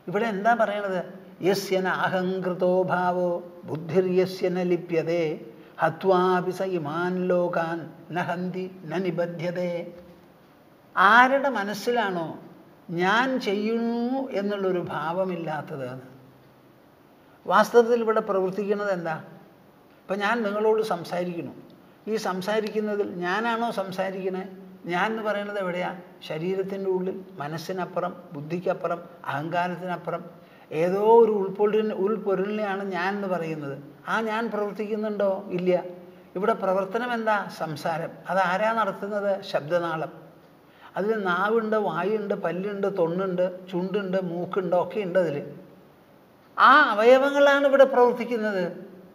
ഇവിടെ എന്താ പറയണത് യസ്യന അഹങ്കൃതോ ഭാവോ ബുദ്ധിർയസ്യന ലിപ്യതേ ഹത്വാപി സ ഇമാൻ ലോകാൻ നഹന്തി ന നിബധ്യതേ ആരുടെ മനസ്സിലാണോ ഞാൻ ചെയ്യുന്നു എന്നുള്ളൊരു ഭാവമില്ലാത്തത് വാസ്തവത്തിൽ ഇവിടെ പ്രവർത്തിക്കുന്നത് എന്താ ഇപ്പം ഞാൻ നിങ്ങളോട് സംസാരിക്കുന്നു ഈ സംസാരിക്കുന്നതിൽ ഞാനാണോ സംസാരിക്കണേ ഞാൻ എന്ന് പറയുന്നത് എവിടെയാ ശരീരത്തിൻ്റെ ഉള്ളിൽ മനസ്സിനപ്പുറം ബുദ്ധിക്കപ്പുറം അഹങ്കാരത്തിനപ്പുറം ഏതോ ഒരു ഉൾപ്പൊരുളിന് ഉൾപ്പൊരുളിനെയാണ് ഞാൻ എന്ന് പറയുന്നത് ആ ഞാൻ പ്രവർത്തിക്കുന്നുണ്ടോ ഇല്ല ഇവിടെ പ്രവർത്തനം എന്താ സംസാരം അതാരാ നടത്തുന്നത് ശബ്ദനാളം അതിൽ നാവുണ്ട് വായുണ്ട് പല്ലുണ്ട് തൊണ്ണുണ്ട് ചുണ്ടുണ്ട് മൂക്കുണ്ട് ഒക്കെ ഉണ്ട് അതിൽ ആ അവയവങ്ങളാണ് ഇവിടെ പ്രവർത്തിക്കുന്നത്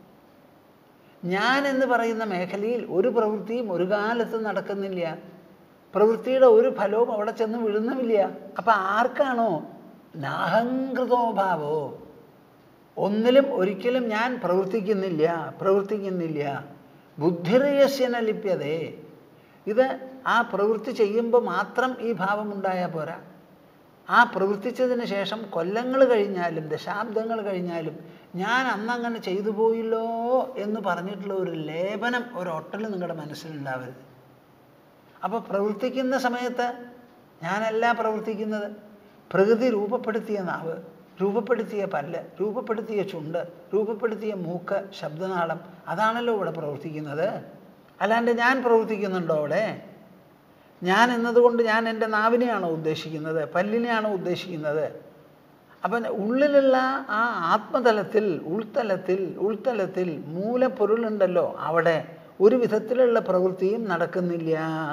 ഞാൻ എന്ന് പറയുന്ന മേഖലയിൽ ഒരു പ്രവൃത്തിയും ഒരു കാലത്തും നടക്കുന്നില്ല പ്രവൃത്തിയുടെ ഒരു ഫലവും അവിടെ ചെന്ന് വീഴുന്നുമില്ല അപ്പം ആർക്കാണോ നാഹങ്കൃതോഭാവോ ഒന്നിലും ഒരിക്കലും ഞാൻ പ്രവർത്തിക്കുന്നില്ല പ്രവർത്തിക്കുന്നില്ല ബുദ്ധിരയസ്യന ലിപ്യതേ ഇത് ആ പ്രവൃത്തി ചെയ്യുമ്പോൾ മാത്രം ഈ ഭാവം ഉണ്ടായാൽ പോരാ ആ പ്രവർത്തിച്ചതിന് ശേഷം കൊല്ലങ്ങൾ കഴിഞ്ഞാലും ദശാബ്ദങ്ങൾ കഴിഞ്ഞാലും ഞാൻ അന്നങ്ങനെ ചെയ്തു പോയില്ലോ എന്ന് പറഞ്ഞിട്ടുള്ള ഒരു ലേപനം ഒരു ഒട്ടൽ നിങ്ങളുടെ മനസ്സിലുണ്ടാവരുത് അപ്പോൾ പ്രവർത്തിക്കുന്ന സമയത്ത് ഞാനല്ല പ്രവർത്തിക്കുന്നത് പ്രകൃതി രൂപപ്പെടുത്തിയ നാവ് രൂപപ്പെടുത്തിയ പല്ല് രൂപപ്പെടുത്തിയ ചുണ്ട് രൂപപ്പെടുത്തിയ മൂക്ക് ശബ്ദനാളം അതാണല്ലോ ഇവിടെ പ്രവർത്തിക്കുന്നത് അല്ലാണ്ട് ഞാൻ പ്രവർത്തിക്കുന്നുണ്ടോ അവിടെ ഞാൻ എന്നതുകൊണ്ട് ഞാൻ എൻ്റെ നാവിനെയാണോ ഉദ്ദേശിക്കുന്നത് പല്ലിനെയാണോ ഉദ്ദേശിക്കുന്നത് അപ്പം ഉള്ളിലുള്ള ആ ആത്മതലത്തിൽ ഉൾത്തലത്തിൽ ഉൾത്തലത്തിൽ മൂലപ്പൊരുളുണ്ടല്ലോ അവിടെ ഒരു വിധത്തിലുള്ള പ്രവൃത്തിയും നടക്കുന്നില്ല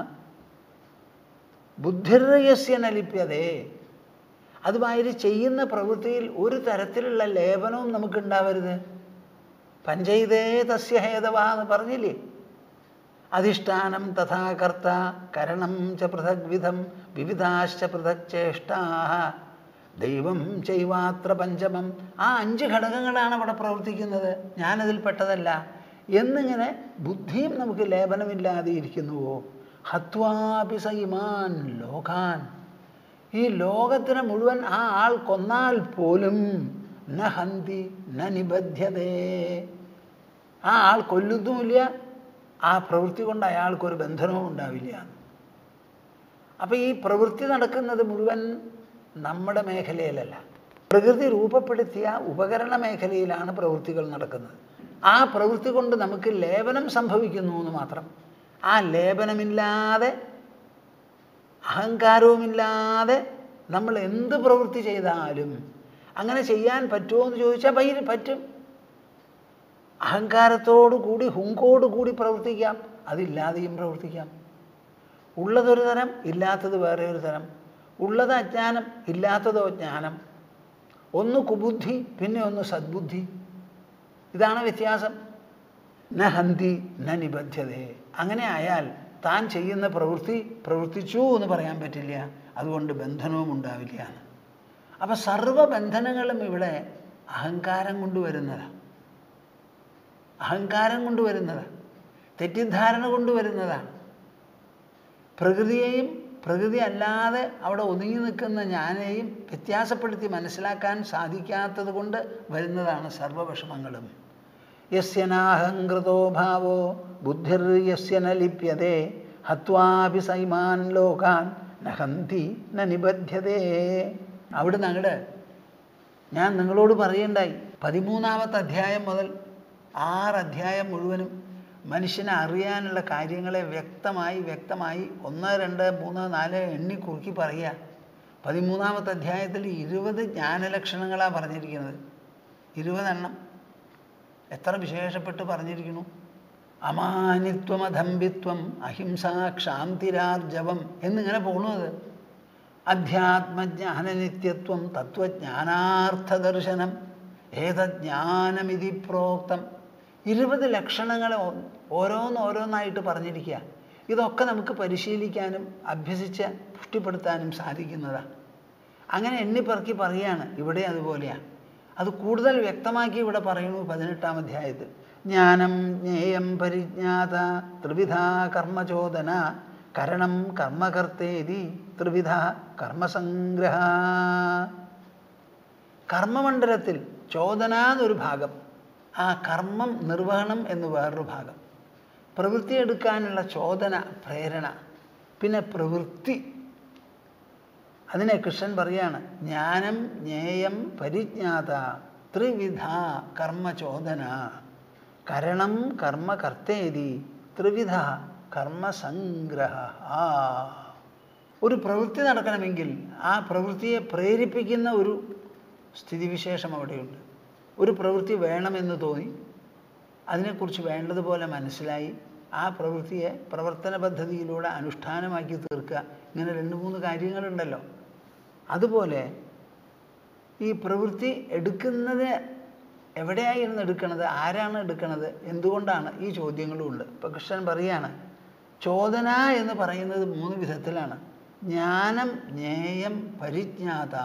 ബുദ്ധിർയസ്യന ലിപ്യതേ അതുമാതിരി ചെയ്യുന്ന പ്രവൃത്തിയിൽ ഒരു തരത്തിലുള്ള ലേപനവും നമുക്കുണ്ടാവരുത് പഞ്ചൈതേ തസ്യ ഹേതവ എന്ന് പറഞ്ഞില്ലേ അധിഷ്ഠാനം തഥാ കർത്ത കരണം ച പൃഥക് വിധം വിവിധാശ്ച പൃഥക് ചേഷ്ടാ ദൈവം ചെയ്വാത്ര പഞ്ചമം ആ അഞ്ച് ഘടകങ്ങളാണ് അവിടെ പ്രവർത്തിക്കുന്നത് ഞാനതിൽ പെട്ടതല്ല എന്നിങ്ങനെ ബുദ്ധിയും നമുക്ക് ലേപനമില്ലാതെ ഇരിക്കുന്നുവോ ഹത്വാപി സൈമാൻ ലോകാൻ ഈ ലോകത്തിനെ മുഴുവൻ ആ ആൾ കൊന്നാൽ പോലും ന ഹന്തി ന നിബധ്യതേ ആ ആൾ കൊല്ലുന്നുമില്ല ആ പ്രവൃത്തി കൊണ്ട് അയാൾക്കൊരു ബന്ധനവും ഉണ്ടാവില്ല അപ്പം ഈ പ്രവൃത്തി നടക്കുന്നത് മുഴുവൻ നമ്മുടെ മേഖലയിലല്ല പ്രകൃതി രൂപപ്പെടുത്തിയ ഉപകരണ മേഖലയിലാണ് പ്രവൃത്തികൾ നടക്കുന്നത് ആ പ്രവൃത്തി കൊണ്ട് നമുക്ക് ലേപനം സംഭവിക്കുന്നു എന്ന് മാത്രം ആ ലേപനമില്ലാതെ അഹങ്കാരവുമില്ലാതെ നമ്മൾ എന്ത് പ്രവൃത്തി ചെയ്താലും അങ്ങനെ ചെയ്യാൻ പറ്റുമോ എന്ന് ചോദിച്ചാൽ പയ്യ പറ്റും അഹങ്കാരത്തോടു കൂടി ഹുങ്കോടു കൂടി പ്രവർത്തിക്കാം അതില്ലാതെയും പ്രവർത്തിക്കാം ഉള്ളതൊരു തരം ഇല്ലാത്തത് വേറെ ഒരു തരം ഉള്ളത് അജ്ഞാനം ഇല്ലാത്തതോ ജ്ഞാനം ഒന്ന് കുബുദ്ധി പിന്നെ ഒന്ന് സദ്ബുദ്ധി ഇതാണ് വ്യത്യാസം ന ഹന്തി ന നിബദ്ധ്യതേ അങ്ങനെ ആയാൽ താൻ ചെയ്യുന്ന പ്രവൃത്തി പ്രവർത്തിച്ചു എന്ന് പറയാൻ പറ്റില്ല അതുകൊണ്ട് ബന്ധനവും ഉണ്ടാവില്ല അപ്പം സർവബന്ധനങ്ങളും ഇവിടെ അഹങ്കാരം കൊണ്ടുവരുന്നതാണ് അഹങ്കാരം കൊണ്ടുവരുന്നതാണ് തെറ്റിദ്ധാരണ കൊണ്ടുവരുന്നതാണ് പ്രകൃതിയെയും പ്രകൃതി അല്ലാതെ അവിടെ ഒതുങ്ങി നിൽക്കുന്ന ഞാനെയും വ്യത്യാസപ്പെടുത്തി മനസ്സിലാക്കാൻ സാധിക്കാത്തത് കൊണ്ട് വരുന്നതാണ് സർവവിഷമങ്ങളും യസ്യനാഹങ്കൃതോ ഭാവോ ബുദ്ധിർ യസ്യന ലിപ്യതേ ഹത്വാപി സൈമാൻ ലോകാൻ നഹന്തി ന നിബധ്യതേ അവിടുന്ന് അങ്ങട് ഞാൻ നിങ്ങളോട് പറയണ്ടായി പതിമൂന്നാമത്തെ അധ്യായം മുതൽ ആറ് അധ്യായം മുഴുവനും മനുഷ്യനെ അറിയാനുള്ള കാര്യങ്ങളെ വ്യക്തമായി വ്യക്തമായി ഒന്ന് രണ്ട് മൂന്ന് നാല് എണ്ണി കുറുക്കി പറയുക പതിമൂന്നാമത്തെ അധ്യായത്തിൽ ഇരുപത് ജ്ഞാനലക്ഷണങ്ങളാണ് പറഞ്ഞിരിക്കുന്നത് ഇരുപതെണ്ണം എത്ര വിശേഷപ്പെട്ട് പറഞ്ഞിരിക്കുന്നു അമാനിത്വം അധംബിത്വം അഹിംസ ക്ഷാന്തിരാർജവം എന്നിങ്ങനെ പോണു അത് അധ്യാത്മജ്ഞാനനിത്യത്വം തത്വജ്ഞാനാർത്ഥദർശനം ഏതജ്ഞാനമിതി പ്രോക്തം ഇരുപത് ലക്ഷണങ്ങളെ ഓരോന്ന് ഓരോന്നായിട്ട് പറഞ്ഞിരിക്കുക ഇതൊക്കെ നമുക്ക് പരിശീലിക്കാനും അഭ്യസിച്ച് പുഷ്ടിപ്പെടുത്താനും സാധിക്കുന്നതാണ് അങ്ങനെ എണ്ണിപ്പറക്കി പറയുകയാണ് ഇവിടെ അതുപോലെയാണ് അത് കൂടുതൽ വ്യക്തമാക്കി ഇവിടെ പറയുന്നു പതിനെട്ടാം അധ്യായത്തിൽ ജ്ഞാനം ജ്ഞേയം പരിജ്ഞാത ത്രിവിധ കർമ്മചോദന കരണം കർമ്മകർത്തേതി ത്രിവിധ കർമ്മസംഗ്രഹ കർമ്മമണ്ഡലത്തിൽ ചോദന എന്നൊരു ഭാഗം ആ കർമ്മം നിർവഹണം എന്ന് വേറൊരു ഭാഗം പ്രവൃത്തി എടുക്കാനുള്ള ചോദന പ്രേരണ പിന്നെ പ്രവൃത്തി അതിനെ കൃഷ്ണൻ പറയാണ് ജ്ഞാനം ജ്ഞേയം പരിജ്ഞാത ത്രിവിധ കർമ്മചോദന കരണം കർമ്മ കർത്തേതി ത്രിവിധ കർമ്മസംഗ്രഹ ഒരു പ്രവൃത്തി നടക്കണമെങ്കിൽ ആ പ്രവൃത്തിയെ പ്രേരിപ്പിക്കുന്ന ഒരു സ്ഥിതിവിശേഷം അവിടെയുണ്ട് ഒരു പ്രവൃത്തി വേണമെന്ന് തോന്നി അതിനെക്കുറിച്ച് വേണ്ടതുപോലെ മനസ്സിലായി ആ പ്രവൃത്തിയെ പ്രവർത്തന പദ്ധതിയിലൂടെ അനുഷ്ഠാനമാക്കി തീർക്കുക ഇങ്ങനെ രണ്ട് മൂന്ന് കാര്യങ്ങളുണ്ടല്ലോ അതുപോലെ ഈ പ്രവൃത്തി എടുക്കുന്നത് എവിടെയായിരുന്നു എടുക്കണത് ആരാണ് എടുക്കണത് എന്തുകൊണ്ടാണ് ഈ ചോദ്യങ്ങളും ഉണ്ട് ഇപ്പം കൃഷ്ണൻ പറയാണ് ചോദന എന്ന് പറയുന്നത് മൂന്ന് വിധത്തിലാണ് ജ്ഞാനം ജ്ഞേയം പരിജ്ഞാത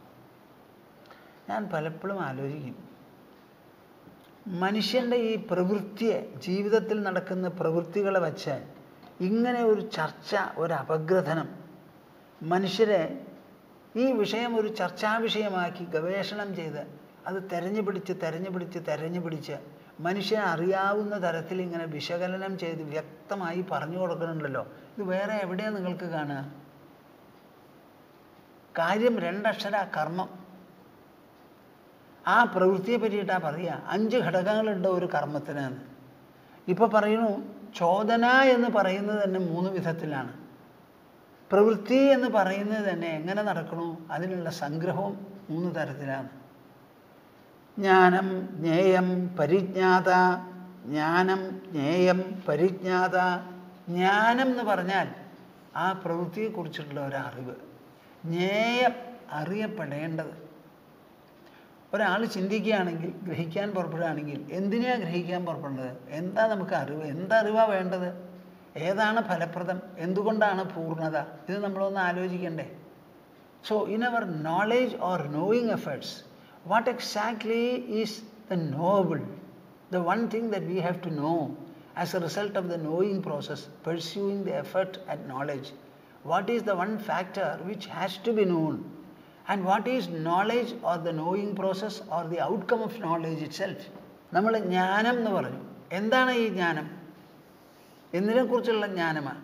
ഞാൻ പലപ്പോഴും ആലോചിക്കും മനുഷ്യൻ്റെ ഈ പ്രവൃത്തിയെ ജീവിതത്തിൽ നടക്കുന്ന പ്രവൃത്തികളെ വച്ച് ഇങ്ങനെ ഒരു ചർച്ച ഒരു അപഗ്രഥനം മനുഷ്യരെ ഈ വിഷയം ഒരു ചർച്ചാ വിഷയമാക്കി ഗവേഷണം ചെയ്ത് അത് തെരഞ്ഞു പിടിച്ച് തെരഞ്ഞു പിടിച്ച് തെരഞ്ഞു പിടിച്ച് മനുഷ്യനെ അറിയാവുന്ന തരത്തിൽ ഇങ്ങനെ വിശകലനം ചെയ്ത് വ്യക്തമായി പറഞ്ഞു കൊടുക്കുന്നുണ്ടല്ലോ ഇത് വേറെ എവിടെയാണ് നിങ്ങൾക്ക് കാണുക കാര്യം രണ്ടക്ഷര കർമ്മം ആ പ്രവൃത്തിയെ പറ്റിയിട്ടാണ് പറയുക അഞ്ച് ഘടകങ്ങളുണ്ട് ഒരു കർമ്മത്തിന് എന്ന് ഇപ്പോൾ പറയുന്നു ചോദന എന്ന് പറയുന്നത് തന്നെ മൂന്ന് വിധത്തിലാണ് പ്രവൃത്തി എന്ന് പറയുന്നത് തന്നെ എങ്ങനെ നടക്കണു അതിനുള്ള സംഗ്രഹവും മൂന്ന് തരത്തിലാണ് ജ്ഞാനം ജ്ഞേയം പരിജ്ഞാത ജ്ഞാനം ജ്ഞേയം പരിജ്ഞാത ജ്ഞാനം എന്ന് പറഞ്ഞാൽ ആ പ്രവൃത്തിയെക്കുറിച്ചുള്ള ഒരു അറിവ് ജ്ഞേയം അറിയപ്പെടേണ്ടത് ഒരാൾ ചിന്തിക്കുകയാണെങ്കിൽ ഗ്രഹിക്കാൻ പുറപ്പെടുകയാണെങ്കിൽ എന്തിനാണ് ഗ്രഹിക്കാൻ പുറപ്പെടുന്നത് എന്താ നമുക്ക് അറിവ് എന്തറിവാണ് വേണ്ടത് ഏതാണ് ഫലപ്രദം എന്തുകൊണ്ടാണ് പൂർണ്ണത ഇത് നമ്മളൊന്ന് ആലോചിക്കണ്ടേ so in our knowledge or knowing efforts what exactly is the noble the one thing that we have to know as a result of the knowing process pursuing the effort at knowledge what is the one factor which has to be known and what is knowledge or the knowing process or the outcome of knowledge itself നമ്മൾ ജ്ഞാനം എന്ന് പറഞ്ഞു എന്താണ് ഈ ജ്ഞാനം എന്തിനെക്കുറിച്ചുള്ള ജ്ഞാനമാണ്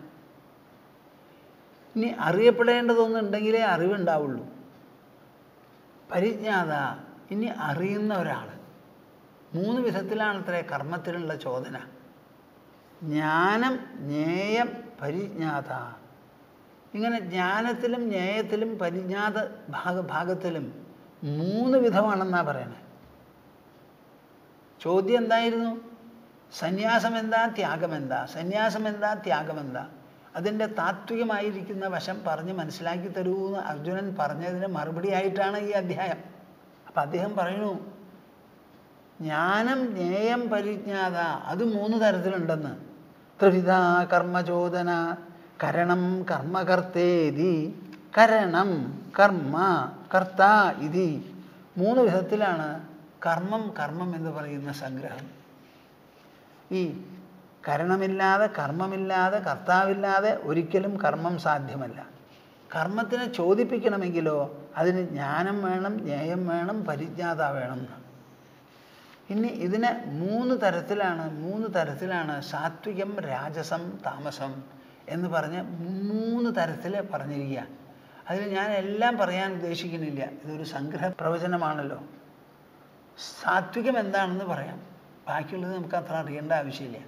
ഇനി അറിയപ്പെടേണ്ടതൊന്നുണ്ടെങ്കിലേ അറിവുണ്ടാവുള്ളൂ പരിജ്ഞാത ഇനി അറിയുന്ന ഒരാൾ മൂന്ന് വിധത്തിലാണ് അത്രേ കർമ്മത്തിനുള്ള ചോദന ജ്ഞാനം ജ്ഞേയം പരിജ്ഞാത ഇങ്ങനെ ജ്ഞാനത്തിലും ജ്ഞേയത്തിലും പരിജ്ഞാത ഭാഗ ഭാഗത്തിലും മൂന്ന് വിധമാണെന്നാണ് പറയണേ ചോദ്യം എന്തായിരുന്നു സന്യാസം എന്താ ത്യാഗം എന്താ സന്യാസം എന്താ ത്യാഗം എന്താ അതിൻ്റെ താത്വികമായിരിക്കുന്ന വശം പറഞ്ഞ് മനസ്സിലാക്കി തരൂ എന്ന് അർജുനൻ പറഞ്ഞതിന് മറുപടിയായിട്ടാണ് ഈ അധ്യായം അപ്പം അദ്ദേഹം പറയുന്നു ജ്ഞാനം ജ്ഞേയം പരിജ്ഞാത അത് മൂന്ന് തരത്തിലുണ്ടെന്ന് ത്രിവിധ കർമ്മചോദന കരണം കർമ്മകർത്തേതി കരണം കർമ്മ കർത്ത ഇതി മൂന്ന് വിധത്തിലാണ് കർമ്മം കർമ്മം എന്ന് പറയുന്ന സംഗ്രഹം ഈ കരണമില്ലാതെ കർമ്മമില്ലാതെ കർത്താവില്ലാതെ ഒരിക്കലും കർമ്മം സാധ്യമല്ല കർമ്മത്തിനെ ചോദിപ്പിക്കണമെങ്കിലോ അതിന് ജ്ഞാനം വേണം ജ്ഞേയം വേണം പരിജ്ഞാത വേണം ഇനി ഇതിനെ മൂന്ന് തരത്തിലാണ് മൂന്ന് തരത്തിലാണ് സാത്വികം രാജസം താമസം എന്ന് പറഞ്ഞ് മൂന്ന് തരത്തിൽ പറഞ്ഞിരിക്കുക അതിൽ ഞാൻ എല്ലാം പറയാൻ ഉദ്ദേശിക്കുന്നില്ല ഇതൊരു സംഗ്രഹ പ്രവചനമാണല്ലോ സാത്വികം എന്താണെന്ന് പറയാം ബാക്കിയുള്ളത് നമുക്ക് അത്ര അറിയേണ്ട ആവശ്യമില്ല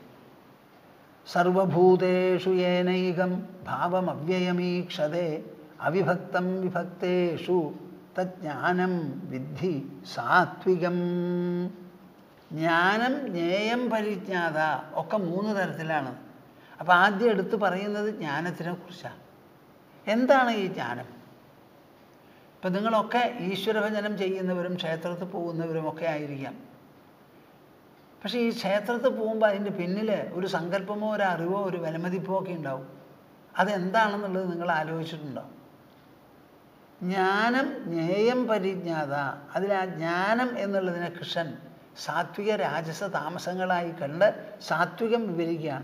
സർവഭൂതേഷു ഏനൈകം ഭാവമവ്യയമീക്ഷതേ അവിഭക്തം വിഭക്തേഷു തജ്ഞാനം വിദ്ധി സാത്വികം ജ്ഞാനം ജ്ഞേയം പരിജ്ഞാത ഒക്കെ മൂന്ന് തരത്തിലാണ് അപ്പോൾ ആദ്യം എടുത്തു പറയുന്നത് ജ്ഞാനത്തിനെ കുറിച്ചാണ് എന്താണ് ഈ ജ്ഞാനം ഇപ്പം നിങ്ങളൊക്കെ ഈശ്വരഭജനം ചെയ്യുന്നവരും ക്ഷേത്രത്തിൽ പോകുന്നവരും ഒക്കെ ആയിരിക്കാം പക്ഷേ ഈ ക്ഷേത്രത്തിൽ പോകുമ്പോൾ അതിൻ്റെ പിന്നിൽ ഒരു സങ്കല്പമോ ഒരു അറിവോ ഒരു വിലമതിപ്പോ ഒക്കെ ഉണ്ടാവും അതെന്താണെന്നുള്ളത് നിങ്ങൾ ആലോചിച്ചിട്ടുണ്ടോ ജ്ഞാനം ജ്ഞേയം പരിജ്ഞാത അതിൽ ആ ജ്ഞാനം എന്നുള്ളതിനെ കൃഷ്ണൻ സാത്വിക രാജസ താമസങ്ങളായി കണ്ട് സാത്വികം വിവരിക്കുകയാണ്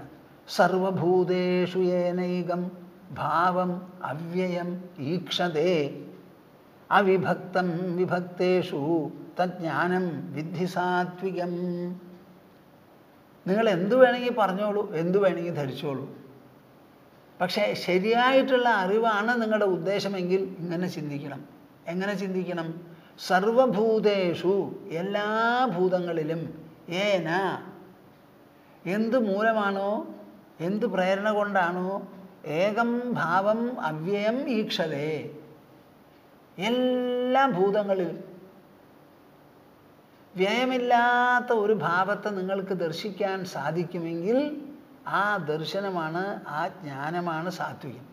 സർവഭൂതേഷു ഏനൈകം ഭാവം അവ്യയം ഈക്ഷതേ അവിഭക്തം വിഭക്തേഷു തജ്ഞാനം വിദ്ധി സാത്വികം നിങ്ങൾ എന്തു വേണമെങ്കിൽ പറഞ്ഞോളൂ എന്തു വേണമെങ്കിൽ ധരിച്ചോളൂ പക്ഷേ ശരിയായിട്ടുള്ള അറിവാണ് നിങ്ങളുടെ ഉദ്ദേശമെങ്കിൽ ഇങ്ങനെ ചിന്തിക്കണം എങ്ങനെ ചിന്തിക്കണം സർവഭൂതേഷു എല്ലാ ഭൂതങ്ങളിലും ഏന എന്ത് മൂലമാണോ എന്ത് പ്രേരണ കൊണ്ടാണോ ഏകം ഭാവം അവ്യയം ഈക്ഷതേ എല്ലാ ഭൂതങ്ങളിലും വ്യയമില്ലാത്ത ഒരു ഭാവത്തെ നിങ്ങൾക്ക് ദർശിക്കാൻ സാധിക്കുമെങ്കിൽ ആ ദർശനമാണ് ആ ജ്ഞാനമാണ് സാത്വികം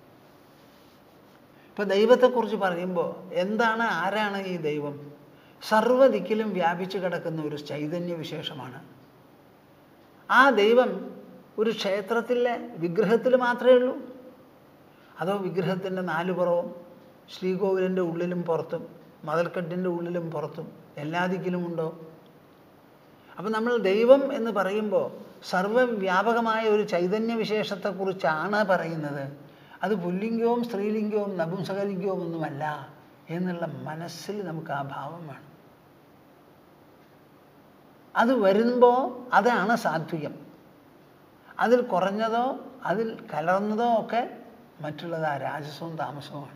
ഇപ്പൊ ദൈവത്തെക്കുറിച്ച് പറയുമ്പോൾ എന്താണ് ആരാണ് ഈ ദൈവം സർവ്വദിക്കിലും വ്യാപിച്ചു കിടക്കുന്ന ഒരു ചൈതന്യ വിശേഷമാണ് ആ ദൈവം ഒരു ക്ഷേത്രത്തിലെ വിഗ്രഹത്തിൽ മാത്രമേ ഉള്ളൂ അതോ വിഗ്രഹത്തിൻ്റെ നാല് പുറവും ശ്രീകോവിലിൻ്റെ ഉള്ളിലും പുറത്തും മതിൽക്കെട്ടിൻ്റെ ഉള്ളിലും പുറത്തും എല്ലാ ദിക്കിലുമുണ്ടോ അപ്പം നമ്മൾ ദൈവം എന്ന് പറയുമ്പോൾ സർവവ്യാപകമായ ഒരു ചൈതന്യ വിശേഷത്തെക്കുറിച്ചാണ് പറയുന്നത് അത് പുല്ലിംഗവും സ്ത്രീലിംഗവും നപുംസകലിംഗവും ഒന്നുമല്ല എന്നുള്ള മനസ്സിൽ നമുക്ക് ആ ഭാവം വേണം അത് വരുമ്പോൾ അതാണ് സാത്വികം അതിൽ കുറഞ്ഞതോ അതിൽ കലർന്നതോ ഒക്കെ മറ്റുള്ളത് ആ രാജസവും താമസവുമാണ്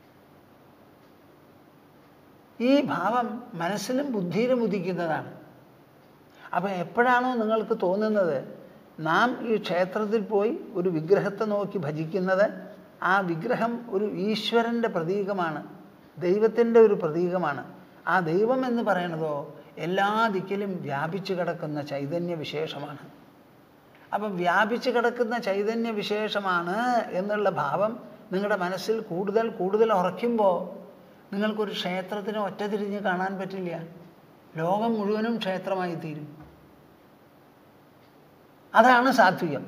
ഈ ഭാവം മനസ്സിലും ബുദ്ധിയിലും ഉദിക്കുന്നതാണ് അപ്പം എപ്പോഴാണോ നിങ്ങൾക്ക് തോന്നുന്നത് നാം ഈ ക്ഷേത്രത്തിൽ പോയി ഒരു വിഗ്രഹത്തെ നോക്കി ഭജിക്കുന്നത് ആ വിഗ്രഹം ഒരു ഈശ്വരൻ്റെ പ്രതീകമാണ് ദൈവത്തിൻ്റെ ഒരു പ്രതീകമാണ് ആ ദൈവം എന്ന് പറയുന്നതോ എല്ലാ ദിക്കിലും വ്യാപിച്ചു കിടക്കുന്ന ചൈതന്യ വിശേഷമാണ് അപ്പം വ്യാപിച്ചു കിടക്കുന്ന ചൈതന്യ വിശേഷമാണ് എന്നുള്ള ഭാവം നിങ്ങളുടെ മനസ്സിൽ കൂടുതൽ കൂടുതൽ ഉറയ്ക്കുമ്പോൾ നിങ്ങൾക്കൊരു ക്ഷേത്രത്തിന് ഒറ്റ തിരിഞ്ഞ് കാണാൻ പറ്റില്ല ലോകം മുഴുവനും ക്ഷേത്രമായി തീരും അതാണ് സാത്വികം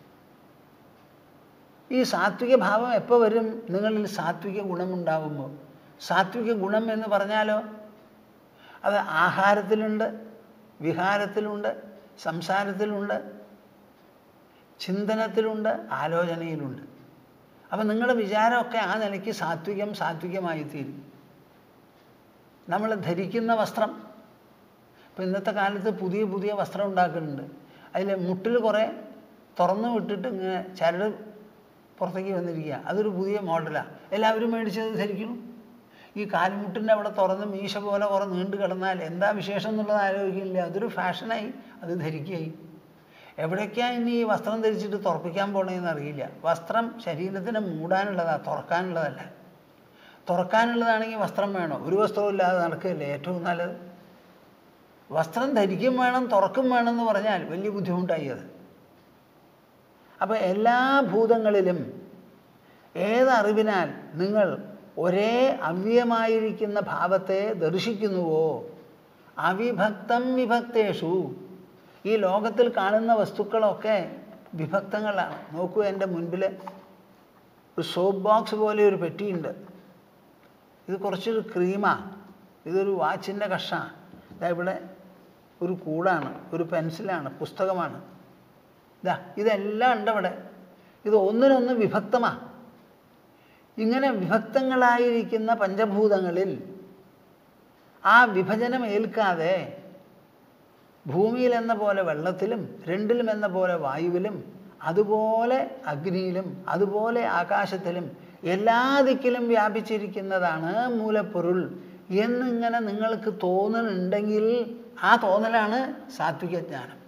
ഈ സാത്വിക ഭാവം എപ്പോൾ വരും നിങ്ങളിൽ സാത്വിക ഗുണമുണ്ടാകുമ്പോൾ സാത്വിക ഗുണം എന്ന് പറഞ്ഞാലോ അത് ആഹാരത്തിലുണ്ട് വിഹാരത്തിലുണ്ട് സംസാരത്തിലുണ്ട് ചിന്തനത്തിലുണ്ട് ആലോചനയിലുണ്ട് അപ്പം നിങ്ങളുടെ വിചാരമൊക്കെ ആ നിലയ്ക്ക് സാത്വികം സാത്വികമായി തീരും നമ്മൾ ധരിക്കുന്ന വസ്ത്രം ഇപ്പം ഇന്നത്തെ കാലത്ത് പുതിയ പുതിയ വസ്ത്രം ഉണ്ടാക്കുന്നുണ്ട് അതിൽ മുട്ടിൽ കുറേ തുറന്നു വിട്ടിട്ട് ഇങ്ങനെ ചരട് പുറത്തേക്ക് വന്നിരിക്കുക അതൊരു പുതിയ മോഡലാണ് എല്ലാവരും മേടിച്ചത് ധരിക്കണം ഈ കാൽമുട്ടിൻ്റെ അവിടെ തുറന്ന് മീശ പോലെ കുറേ നീണ്ടു കിടന്നാൽ എന്താ വിശേഷം എന്നുള്ളത് ആലോചിക്കില്ല അതൊരു ഫാഷനായി അത് ധരിക്കുകയായി എവിടേക്കാണ് ഇനി ഈ വസ്ത്രം ധരിച്ചിട്ട് തുറപ്പിക്കാൻ പോണേന്ന് അറിയില്ല വസ്ത്രം ശരീരത്തിന് മൂടാനുള്ളതാണ് തുറക്കാനുള്ളതല്ല തുറക്കാനുള്ളതാണെങ്കിൽ വസ്ത്രം വേണം ഒരു വസ്ത്രവും ഇല്ലാതെ നടക്കുകയല്ലേ ഏറ്റവും നല്ലത് വസ്ത്രം ധരിക്കും വേണം തുറക്കും വേണം എന്ന് പറഞ്ഞാൽ വലിയ ബുദ്ധിമുട്ടായി അത് അപ്പം എല്ലാ ഭൂതങ്ങളിലും ഏതറിവിനാൽ നിങ്ങൾ ഒരേ അവ്യമായിരിക്കുന്ന ഭാവത്തെ ദർശിക്കുന്നുവോ അവിഭക്തം വിഭക്തേഷു ഈ ലോകത്തിൽ കാണുന്ന വസ്തുക്കളൊക്കെ വിഭക്തങ്ങളാണ് നോക്കൂ എൻ്റെ മുൻപിൽ ഒരു സോപ്പ് ബോക്സ് പോലെ ഒരു പെട്ടിയുണ്ട് ഇത് കുറച്ചൊരു ക്രീമാണ് ഇതൊരു വാച്ചിൻ്റെ കഷ്ണമാണ് ഇതാ ഇവിടെ ഒരു കൂടാണ് ഒരു പെൻസിലാണ് പുസ്തകമാണ് ഇതാ ഇതെല്ലാം ഉണ്ട് അവിടെ ഇത് ഒന്നിനൊന്ന് വിഭക്തമാണ് ഇങ്ങനെ വിഭക്തങ്ങളായിരിക്കുന്ന പഞ്ചഭൂതങ്ങളിൽ ആ വിഭജനം ഏൽക്കാതെ ഭൂമിയിൽ എന്ന പോലെ വെള്ളത്തിലും രണ്ടിലും എന്ന പോലെ വായുവിലും അതുപോലെ അഗ്നിയിലും അതുപോലെ ആകാശത്തിലും എല്ലാ ദിക്കിലും വ്യാപിച്ചിരിക്കുന്നതാണ് മൂലപ്പൊരുൾ എന്നിങ്ങനെ നിങ്ങൾക്ക് തോന്നുന്നുണ്ടെങ്കിൽ ആ തോന്നലാണ് സാത്വിക ജ്ഞാനം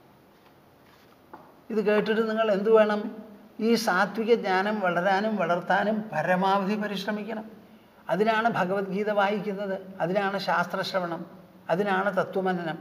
ഇത് കേട്ടിട്ട് നിങ്ങൾ എന്തു വേണം ഈ സാത്വിക ജ്ഞാനം വളരാനും വളർത്താനും പരമാവധി പരിശ്രമിക്കണം അതിനാണ് ഭഗവത്ഗീത വായിക്കുന്നത് അതിനാണ് ശാസ്ത്രശ്രവണം അതിനാണ് തത്വമനനം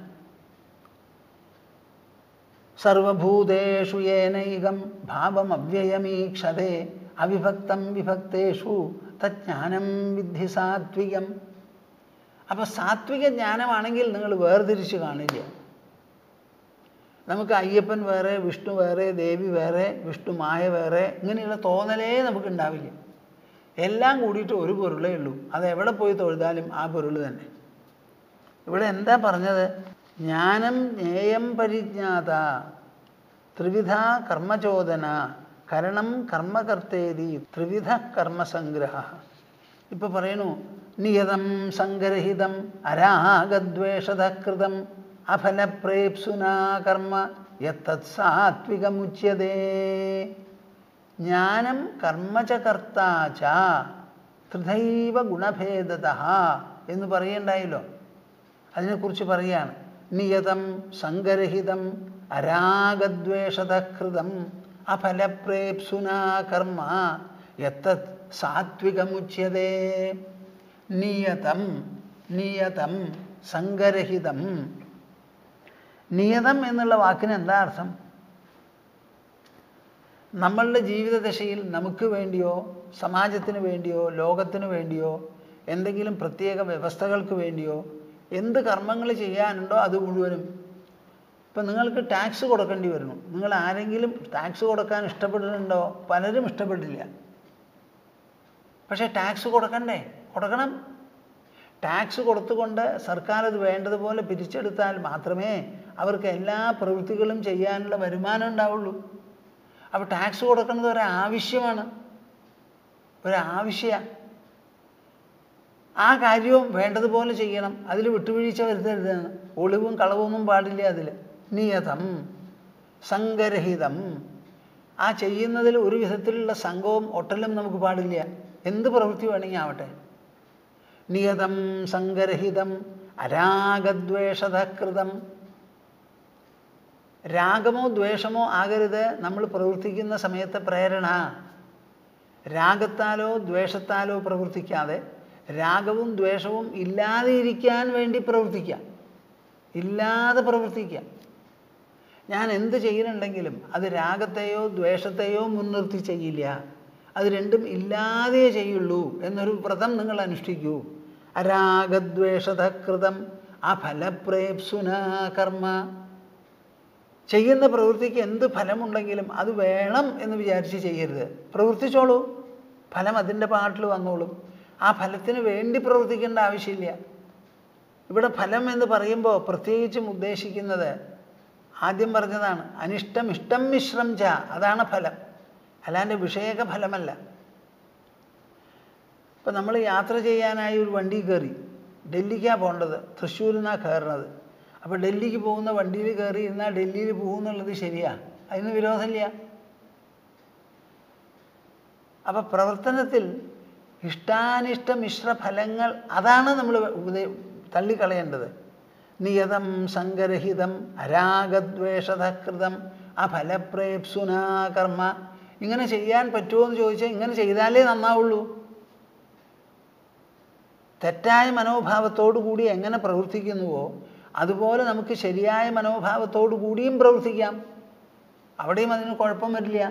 സർവഭൂതേഷു ഏനൈകം ഭാവമവ്യയമീക്ഷതേ അവിഭക്തം വിഭക്തേഷു തജ്ഞാനം വിദ്ധി സാത്വികം അപ്പോൾ സാത്വിക ജ്ഞാനമാണെങ്കിൽ നിങ്ങൾ വേർതിരിച്ച് കാണില്ല നമുക്ക് അയ്യപ്പൻ വേറെ വിഷ്ണു വേറെ ദേവി വേറെ വിഷ്ണു മായ വേറെ ഇങ്ങനെയുള്ള തോന്നലേ നമുക്ക് ഉണ്ടാവില്ല എല്ലാം കൂടിയിട്ട് ഒരു പൊരുളേ ഉള്ളൂ അത് എവിടെ പോയി തൊഴുതാലും ആ പൊരുൾ തന്നെ ഇവിടെ എന്താ പറഞ്ഞത് ജ്ഞാനം ജ്ഞേയം പരിജ്ഞാത ത്രിവിധ കർമ്മചോദന കരണം കർമ്മകർത്തേരി ത്രിവിധ കർമ്മസംഗ്രഹ ഇപ്പൊ പറയണു നിയതം സങ്കരഹിതം അരാഗദ്വേഷതകൃതം അഫലപ്രേപ്സുനാ കർമ്മ യത്തത് സാത്വികമുച്യതേ ജ്ഞാനം കർമ്മ ച കർത്താ ച ത്രിധൈവ ഗുണഭേദത എന്ന് പറയണ്ടായല്ലോ അതിനെക്കുറിച്ച് പറയാണ് നിയതം സങ്കരഹിതം അരാഗദ്വേഷതകൃതം അഫലപ്രേപ്സുനാ കർമ്മ യത്തത് സാത്വികമുച്യതേ നിയതം നിയതം സങ്കരഹിതം നിയതം എന്നുള്ള വാക്കിന് എന്താ അർത്ഥം നമ്മളുടെ ജീവിതദശയിൽ നമുക്ക് വേണ്ടിയോ സമാജത്തിന് വേണ്ടിയോ ലോകത്തിന് വേണ്ടിയോ എന്തെങ്കിലും പ്രത്യേക വ്യവസ്ഥകൾക്ക് വേണ്ടിയോ എന്ത് കർമ്മങ്ങൾ ചെയ്യാനുണ്ടോ അത് മുഴുവനും ഇപ്പം നിങ്ങൾക്ക് ടാക്സ് കൊടുക്കേണ്ടി വരുന്നു നിങ്ങൾ ആരെങ്കിലും ടാക്സ് കൊടുക്കാൻ ഇഷ്ടപ്പെടുന്നുണ്ടോ പലരും ഇഷ്ടപ്പെട്ടില്ല പക്ഷേ ടാക്സ് കൊടുക്കണ്ടേ കൊടുക്കണം ടാക്സ് കൊടുത്തുകൊണ്ട് സർക്കാർ അത് വേണ്ടതുപോലെ പിരിച്ചെടുത്താൽ മാത്രമേ അവർക്ക് എല്ലാ പ്രവൃത്തികളും ചെയ്യാനുള്ള വരുമാനം ഉണ്ടാവുള്ളൂ അപ്പോൾ ടാക്സ് കൊടുക്കുന്നത് ഒരാവശ്യമാണ് ഒരാവശ്യമാണ് ആ കാര്യവും വേണ്ടതുപോലെ ചെയ്യണം അതിൽ വിട്ടുവീഴ്ച വരുത്തരുതെന്ന് ഒളിവും കളവൊന്നും പാടില്ല അതിൽ നിയതം സംഗരഹിതം ആ ചെയ്യുന്നതിൽ ഒരു വിധത്തിലുള്ള സംഘവും ഒട്ടലും നമുക്ക് പാടില്ല എന്ത് പ്രവൃത്തി വേണമെങ്കിൽ ആവട്ടെ നിയതം സംഗരഹിതം അരാഗദ്വേഷതകൃതം രാഗമോ ദ്വേഷമോ ആകരുത് നമ്മൾ പ്രവർത്തിക്കുന്ന സമയത്തെ പ്രേരണ രാഗത്താലോ ദ്വേഷത്താലോ പ്രവർത്തിക്കാതെ രാഗവും ദ്വേഷവും ഇല്ലാതെ ഇരിക്കാൻ വേണ്ടി പ്രവർത്തിക്കാം ഇല്ലാതെ പ്രവർത്തിക്കാം ഞാൻ എന്ത് ചെയ്യുന്നുണ്ടെങ്കിലും അത് രാഗത്തെയോ ദ്വേഷത്തെയോ മുൻനിർത്തി ചെയ്യില്ല അത് രണ്ടും ഇല്ലാതെ ചെയ്യുള്ളൂ എന്നൊരു വ്രതം നിങ്ങൾ അനുഷ്ഠിക്കൂ അരാഗദ്വേഷതകൃതം അഫലപ്രേപ്സുന കർമ്മ ചെയ്യുന്ന പ്രവൃത്തിക്ക് എന്ത് ഫലമുണ്ടെങ്കിലും അത് വേണം എന്ന് വിചാരിച്ച് ചെയ്യരുത് പ്രവർത്തിച്ചോളൂ ഫലം അതിൻ്റെ പാട്ടിൽ വന്നോളും ആ ഫലത്തിന് വേണ്ടി പ്രവർത്തിക്കേണ്ട ആവശ്യമില്ല ഇവിടെ ഫലം എന്ന് പറയുമ്പോൾ പ്രത്യേകിച്ചും ഉദ്ദേശിക്കുന്നത് ആദ്യം പറഞ്ഞതാണ് അനിഷ്ടം ഇഷ്ടം മിശ്രം ച അതാണ് ഫലം അല്ലാണ്ട് വിഷയക ഫലമല്ല ഇപ്പം നമ്മൾ യാത്ര ചെയ്യാനായി ഒരു വണ്ടി കയറി ഡൽഹിക്കാണ് പോകേണ്ടത് തൃശ്ശൂരിൽ നിന്നാണ് കയറുന്നത് അപ്പോൾ ഡൽഹിക്ക് പോകുന്ന വണ്ടിയിൽ കയറി ഇരുന്നാൽ ഡൽഹിയിൽ പോകുന്നുള്ളത് ശരിയാ അതിന് വിരോധമില്ല അപ്പം പ്രവർത്തനത്തിൽ ഇഷ്ടാനിഷ്ട മിശ്ര ഫലങ്ങൾ അതാണ് നമ്മൾ ഉപദേ തള്ളിക്കളയേണ്ടത് നിയതം സങ്കരഹിതം അരാഗദ്വേഷതകൃതം അഫലപ്രേപ്സുനാ കർമ്മ ഇങ്ങനെ ചെയ്യാൻ പറ്റുമോ എന്ന് ചോദിച്ചാൽ ഇങ്ങനെ ചെയ്താലേ നന്നാവുള്ളൂ തെറ്റായ മനോഭാവത്തോടു കൂടി എങ്ങനെ പ്രവർത്തിക്കുന്നുവോ അതുപോലെ നമുക്ക് ശരിയായ മനോഭാവത്തോടു കൂടിയും പ്രവർത്തിക്കാം അവിടെയും അതിന് കുഴപ്പം വരില്ല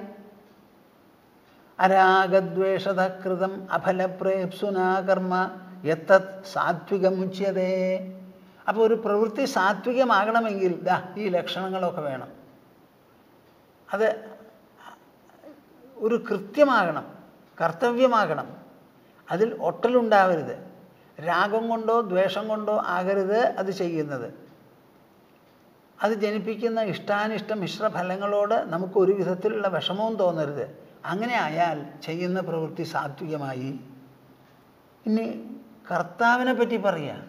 അരാഗദ്വേഷതകൃതം അഫലപ്രേപ്സുനാ കർമ്മ യത്തത് സാത്വികമുച്യതേ അപ്പോൾ ഒരു പ്രവൃത്തി സാത്വികമാകണമെങ്കിൽ ദാ ഈ ലക്ഷണങ്ങളൊക്കെ വേണം അത് ഒരു കൃത്യമാകണം കർത്തവ്യമാകണം അതിൽ ഒട്ടലുണ്ടാവരുത് രാഗം കൊണ്ടോ ദ്വേഷം കൊണ്ടോ ആകരുത് അത് ചെയ്യുന്നത് അത് ജനിപ്പിക്കുന്ന ഇഷ്ടാനിഷ്ട മിശ്ര ഫലങ്ങളോട് നമുക്ക് ഒരു വിധത്തിലുള്ള വിഷമവും തോന്നരുത് അങ്ങനെ ആയാൽ ചെയ്യുന്ന പ്രവൃത്തി സാത്വികമായി ഇനി കർത്താവിനെ പറ്റി പറയുക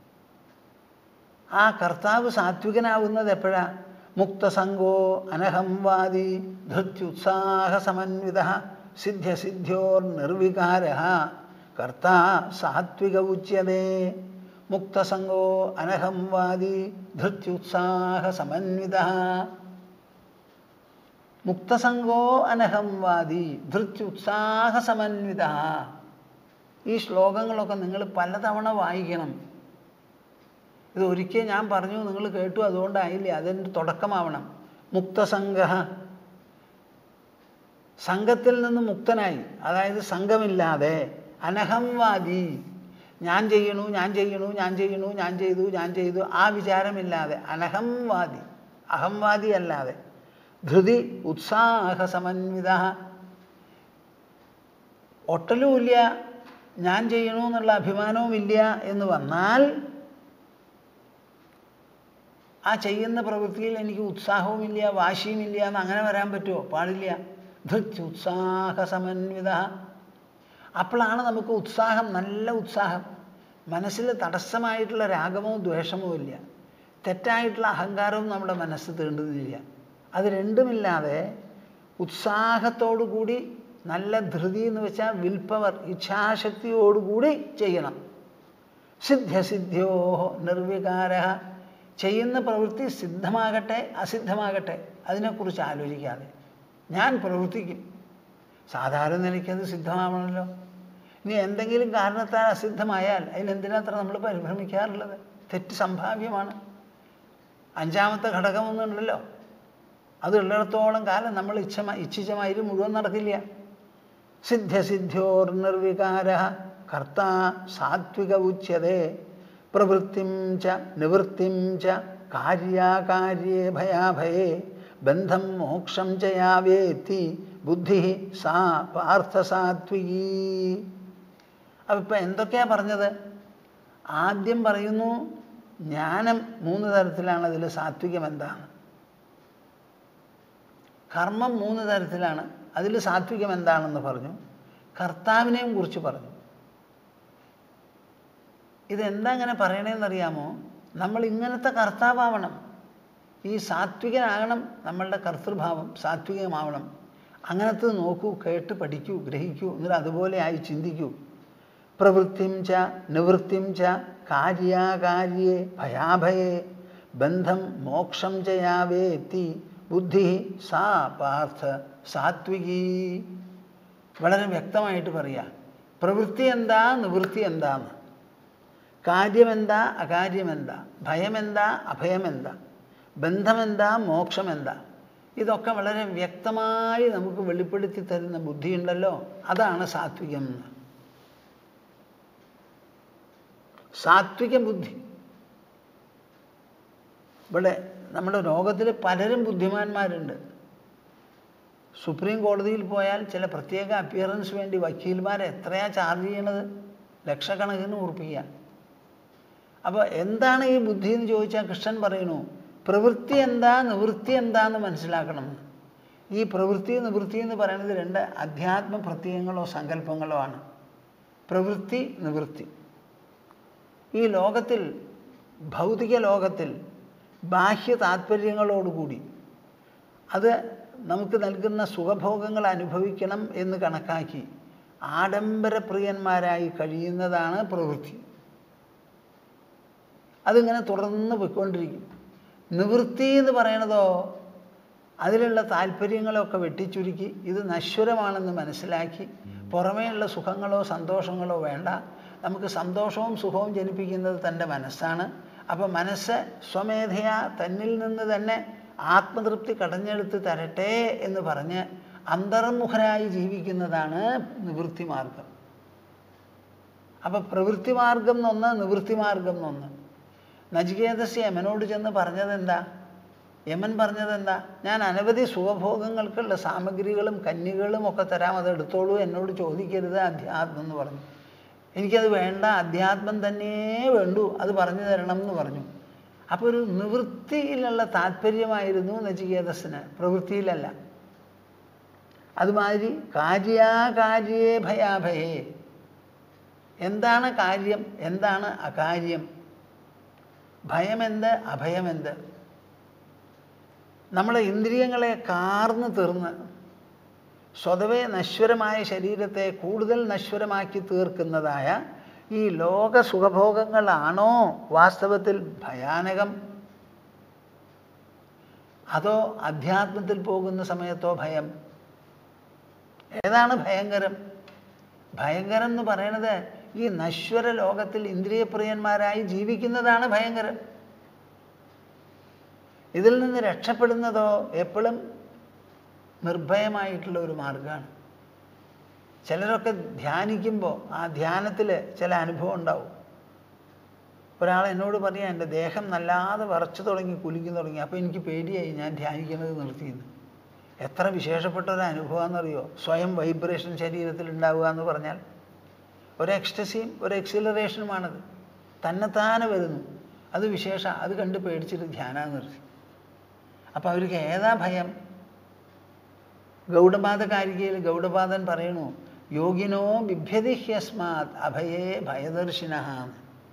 ആ കർത്താവ് സാത്വികനാവുന്നത് എപ്പോഴാ മുക്തസംഗോ അനഹംവാദി ധൃത്യുത്സാഹസമന്വിത സിദ്ധ്യസിദ്ധ്യോർ നിർവികാര കർത്താ സാത്വിക ഉച്യതേ മുക്തസംഗോ അനഹംവാദി ധൃത്യുത്സാഹസമന്വിത മുക്തസംഗോ അനഹംവാദി ധൃത്യുത്സാഹസമന്വിത ഈ ശ്ലോകങ്ങളൊക്കെ നിങ്ങൾ പലതവണ വായിക്കണം ഇത് ഒരിക്കൽ ഞാൻ പറഞ്ഞു നിങ്ങൾ കേട്ടു അതുകൊണ്ടായില്ല അതിൻ്റെ തുടക്കമാവണം മുക്തസംഗ സംഘത്തിൽ നിന്ന് മുക്തനായി അതായത് സംഘമില്ലാതെ അനഹംവാദി ഞാൻ ചെയ്യണു ഞാൻ ചെയ്യണു ഞാൻ ചെയ്യണു ഞാൻ ചെയ്തു ഞാൻ ചെയ്തു ആ വിചാരമില്ലാതെ അനഹംവാദി അഹംവാദി അല്ലാതെ ധൃതി ഉത്സാഹസമന്വിത ഒട്ടലുമില്ല ഞാൻ ചെയ്യണു എന്നുള്ള അഭിമാനവുമില്ല എന്ന് വന്നാൽ ആ ചെയ്യുന്ന പ്രവൃത്തിയിൽ എനിക്ക് ഉത്സാഹവുമില്ല വാശിയുമില്ല എന്ന് അങ്ങനെ വരാൻ പറ്റുമോ പാടില്ല ധൃത്യുത്സാഹസമന്വിത അപ്പോഴാണ് നമുക്ക് ഉത്സാഹം നല്ല ഉത്സാഹം മനസ്സിൽ തടസ്സമായിട്ടുള്ള രാഗമോ ദ്വേഷമോ ഇല്ല തെറ്റായിട്ടുള്ള അഹങ്കാരവും നമ്മുടെ മനസ്സ് തീണ്ടുന്നില്ല അത് രണ്ടുമില്ലാതെ ഉത്സാഹത്തോടു കൂടി നല്ല ധൃതി എന്ന് വെച്ചാൽ വിൽ പവർ ഇച്ഛാശക്തിയോടുകൂടി ചെയ്യണം സിദ്ധ്യസിദ്ധ്യോ നിർവികാര ചെയ്യുന്ന പ്രവൃത്തി സിദ്ധമാകട്ടെ അസിദ്ധമാകട്ടെ അതിനെക്കുറിച്ച് ആലോചിക്കാതെ ഞാൻ പ്രവർത്തിക്കും സാധാരണ നിലയ്ക്കത് സിദ്ധമാവണമല്ലോ ഇനി എന്തെങ്കിലും കാരണത്താൽ അസിദ്ധമായാൽ അതിനെന്തിനത്ര നമ്മൾ പരിഭ്രമിക്കാറുള്ളത് തെറ്റ് സംഭാവ്യമാണ് അഞ്ചാമത്തെ ഘടകമൊന്നുണ്ടല്ലോ അത് ഉള്ളിടത്തോളം കാലം നമ്മൾ ഇച്ഛമ ഇച്ഛിച്ചമാതിരി മുഴുവൻ നടക്കില്ല സിദ്ധ്യസിദ്ധ്യോർ നിർവികാര കർത്ത സാത്വിക ഉച്യതേ പ്രവൃത്തിം ച നിവൃത്തിം ച കാര്യാകാര്യേ ഭയാഭയേ ബന്ധം മോക്ഷം ച യാവേത്തി ബുദ്ധി സാ പാർത്ഥസാത്വികീ അപ്പം ഇപ്പം എന്തൊക്കെയാണ് പറഞ്ഞത് ആദ്യം പറയുന്നു ജ്ഞാനം മൂന്ന് തരത്തിലാണ് അതിൽ സാത്വികം എന്താണ് കർമ്മം മൂന്ന് തരത്തിലാണ് അതിൽ സാത്വികം എന്താണെന്ന് പറഞ്ഞു കർത്താവിനെയും കുറിച്ച് പറഞ്ഞു ഇതെന്താ ഇങ്ങനെ പറയണേന്നറിയാമോ നമ്മൾ ഇങ്ങനത്തെ കർത്താവണം ഈ സാത്വികനാകണം നമ്മളുടെ കർത്തൃഭാവം സാത്വികമാവണം അങ്ങനത്തെ നോക്കൂ കേട്ട് പഠിക്കൂ ഗ്രഹിക്കൂ എന്നിട്ട് അതുപോലെ ആയി ചിന്തിക്കൂ പ്രവൃത്തിം ച നിവൃത്തിം ച കാര്യാകാര്യേ ഭയാഭയേ ബന്ധം മോക്ഷം ചയാവേത്തി ബുദ്ധി സാ പാർത്ഥ സാത്വികീ വളരെ വ്യക്തമായിട്ട് പറയാം പ്രവൃത്തി എന്താ നിവൃത്തി എന്താന്ന് കാര്യമെന്താ അകാര്യമെന്താ ഭയമെന്താ അഭയമെന്താ ബന്ധമെന്താ മോക്ഷമെന്താ ഇതൊക്കെ വളരെ വ്യക്തമായി നമുക്ക് വെളിപ്പെടുത്തി തരുന്ന ബുദ്ധിയുണ്ടല്ലോ അതാണ് സാത്വികം എന്ന് സാത്വിക ബുദ്ധി ഇവിടെ നമ്മുടെ ലോകത്തിൽ പലരും ബുദ്ധിമാന്മാരുണ്ട് സുപ്രീം കോടതിയിൽ പോയാൽ ചില പ്രത്യേക അപ്പിയറൻസ് വേണ്ടി വക്കീൽമാരെ എത്രയാ ചാർജ് ചെയ്യണത് ലക്ഷക്കണക്കിന് ഉറപ്പിക്കുക അപ്പോൾ എന്താണ് ഈ ബുദ്ധി എന്ന് ചോദിച്ചാൽ കൃഷ്ണൻ പറയുന്നു പ്രവൃത്തി എന്താ നിവൃത്തി എന്താന്ന് മനസ്സിലാക്കണം ഈ പ്രവൃത്തി നിവൃത്തി എന്ന് പറയുന്നത് രണ്ട് അധ്യാത്മ പ്രത്യയങ്ങളോ സങ്കല്പങ്ങളോ ആണ് പ്രവൃത്തി നിവൃത്തി ഈ ലോകത്തിൽ ഭൗതിക ലോകത്തിൽ ബാഹ്യ താല്പര്യങ്ങളോടുകൂടി അത് നമുക്ക് നൽകുന്ന സുഖഭോഗങ്ങൾ അനുഭവിക്കണം എന്ന് കണക്കാക്കി ആഡംബരപ്രിയന്മാരായി കഴിയുന്നതാണ് പ്രവൃത്തി അതിങ്ങനെ തുടർന്ന് പോയിക്കൊണ്ടിരിക്കും നിവൃത്തി എന്ന് പറയണതോ അതിലുള്ള താല്പര്യങ്ങളൊക്കെ വെട്ടിച്ചുരുക്കി ഇത് നശ്വരമാണെന്ന് മനസ്സിലാക്കി പുറമേയുള്ള സുഖങ്ങളോ സന്തോഷങ്ങളോ വേണ്ട നമുക്ക് സന്തോഷവും സുഖവും ജനിപ്പിക്കുന്നത് തൻ്റെ മനസ്സാണ് അപ്പോൾ മനസ്സ് സ്വമേധയാ തന്നിൽ നിന്ന് തന്നെ ആത്മതൃപ്തി കടഞ്ഞെടുത്ത് തരട്ടെ എന്ന് പറഞ്ഞ് അന്തർമുഖരായി ജീവിക്കുന്നതാണ് നിവൃത്തി മാർഗം അപ്പം പ്രവൃത്തി മാർഗം എന്നൊന്ന് നിവൃത്തി മാർഗം എന്നൊന്ന് നജികേതസ് യമനോട് ചെന്ന് പറഞ്ഞതെന്താ യമൻ പറഞ്ഞതെന്താ ഞാൻ അനവധി സുഖഭോഗങ്ങൾക്കുള്ള സാമഗ്രികളും കന്യകളും ഒക്കെ തരാം അത് എടുത്തോളൂ എന്നോട് ചോദിക്കരുത് അധ്യാത്മം എന്ന് പറഞ്ഞു എനിക്കത് വേണ്ട അധ്യാത്മം തന്നെ വേണ്ടു അത് പറഞ്ഞു തരണം എന്ന് പറഞ്ഞു അപ്പോൾ ഒരു നിവൃത്തിയിലുള്ള താല്പര്യമായിരുന്നു നചികേതസ്സിന് പ്രവൃത്തിയിലല്ല അതുമാതിരി കാര്യാകാര്യേ ഭയാഭയേ എന്താണ് കാര്യം എന്താണ് അകാര്യം ഭയമെന്ത് അഭയമെന്ത് നമ്മളെ ഇന്ദ്രിയങ്ങളെ കാർന്ന് തീർന്ന് സ്വതവേ നശ്വരമായ ശരീരത്തെ കൂടുതൽ നശ്വരമാക്കി തീർക്കുന്നതായ ഈ ലോക സുഖഭോഗങ്ങളാണോ വാസ്തവത്തിൽ ഭയാനകം അതോ അധ്യാത്മത്തിൽ പോകുന്ന സമയത്തോ ഭയം ഏതാണ് ഭയങ്കരം ഭയങ്കരം എന്ന് പറയണത് ഈ നശ്വര ലോകത്തിൽ ഇന്ദ്രിയപ്രിയന്മാരായി ജീവിക്കുന്നതാണ് ഭയങ്കരം ഇതിൽ നിന്ന് രക്ഷപ്പെടുന്നതോ എപ്പോഴും നിർഭയമായിട്ടുള്ള ഒരു മാർഗമാണ് ചിലരൊക്കെ ധ്യാനിക്കുമ്പോൾ ആ ധ്യാനത്തിൽ ചില അനുഭവം ഉണ്ടാവും ഒരാൾ എന്നോട് പറയാം എൻ്റെ ദേഹം നല്ലാതെ വിറച്ചു തുടങ്ങി കുലുക്കി തുടങ്ങി അപ്പോൾ എനിക്ക് പേടിയായി ഞാൻ ധ്യാനിക്കുന്നത് നിർത്തിയെന്ന് എത്ര വിശേഷപ്പെട്ട ഒരു അനുഭവമാണെന്നറിയോ സ്വയം വൈബ്രേഷൻ ശരീരത്തിൽ ഉണ്ടാവുക എന്ന് പറഞ്ഞാൽ ഒരു എക്സ്റ്റസിയും ഒരു എക്സിലറേഷനുമാണത് തന്നെത്താനെ വരുന്നു അത് വിശേഷ അത് കണ്ട് പേടിച്ചിട്ട് ധ്യാനം നിർത്തി അപ്പോൾ അവർക്ക് ഏതാ ഭയം ഗൗഡപാദ കാരികയിൽ ഗൗഡപാദൻ പറയണു യോഗിനോ ബിഭ്യതി ഹ്യസ്മാത് അഭയേ ഭയദർശിന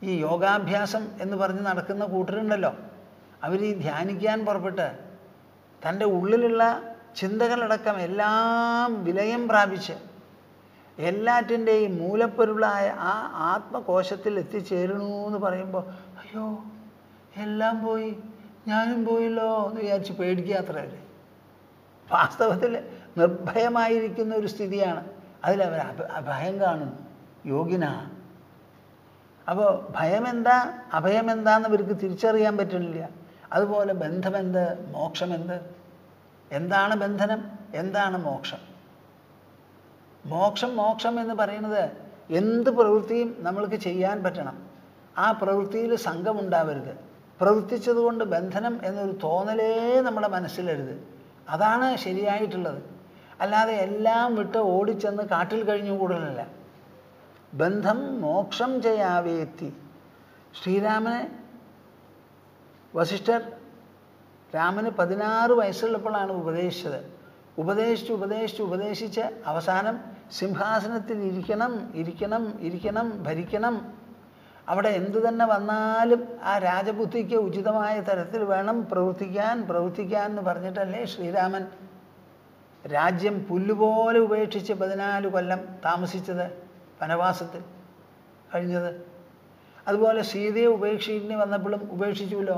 ഈ യോഗാഭ്യാസം എന്ന് പറഞ്ഞ് നടക്കുന്ന കൂട്ടരുണ്ടല്ലോ അവർ ഈ ധ്യാനിക്കാൻ പുറപ്പെട്ട് തൻ്റെ ഉള്ളിലുള്ള ചിന്തകളടക്കം എല്ലാം വിലയം പ്രാപിച്ച് എല്ലാറ്റിൻ്റെയും മൂലപ്പൊരുളായ ആ ആത്മകോശത്തിൽ എത്തിച്ചേരണു എന്ന് പറയുമ്പോൾ അയ്യോ എല്ലാം പോയി ഞാനും പോയല്ലോ എന്ന് വിചാരിച്ച് പേടിക്കാത്ര അവർ വാസ്തവത്തിൽ നിർഭയമായിരിക്കുന്ന ഒരു സ്ഥിതിയാണ് അതിലവർ അഭ ഭയം കാണുന്നു യോഗിന അപ്പോൾ ഭയമെന്താ അഭയമെന്താന്ന് ഇവർക്ക് തിരിച്ചറിയാൻ പറ്റുന്നില്ല അതുപോലെ ബന്ധമെന്ത് മോക്ഷമെന്ത് എന്താണ് ബന്ധനം എന്താണ് മോക്ഷം മോക്ഷം മോക്ഷം എന്ന് പറയുന്നത് എന്ത് പ്രവൃത്തിയും നമ്മൾക്ക് ചെയ്യാൻ പറ്റണം ആ പ്രവൃത്തിയിൽ സംഘമുണ്ടാവരുത് പ്രവർത്തിച്ചതുകൊണ്ട് ബന്ധനം എന്നൊരു തോന്നലേ നമ്മുടെ മനസ്സിലരുത് അതാണ് ശരിയായിട്ടുള്ളത് അല്ലാതെ എല്ലാം വിട്ട് ഓടിച്ചെന്ന് കാട്ടിൽ കഴിഞ്ഞു കൂടലല്ല ബന്ധം മോക്ഷം ചെയ്യാവേത്തി ശ്രീരാമനെ വസിഷ്ഠർ രാമന് പതിനാറ് വയസ്സുള്ളപ്പോഴാണ് ഉപദേശിച്ചത് ഉപദേശിച്ച് ഉപദേശിച്ച് ഉപദേശിച്ച് അവസാനം സിംഹാസനത്തിൽ ഇരിക്കണം ഇരിക്കണം ഇരിക്കണം ഭരിക്കണം അവിടെ എന്തു തന്നെ വന്നാലും ആ രാജബുദ്ധിക്ക് ഉചിതമായ തരത്തിൽ വേണം പ്രവർത്തിക്കാൻ പ്രവർത്തിക്കാൻ എന്ന് പറഞ്ഞിട്ടല്ലേ ശ്രീരാമൻ രാജ്യം പുല്ലുപോലെ ഉപേക്ഷിച്ച് പതിനാല് കൊല്ലം താമസിച്ചത് വനവാസത്തിൽ കഴിഞ്ഞത് അതുപോലെ സീതയെ ഉപേക്ഷിക്കേണ്ടി വന്നപ്പോഴും ഉപേക്ഷിച്ചുല്ലോ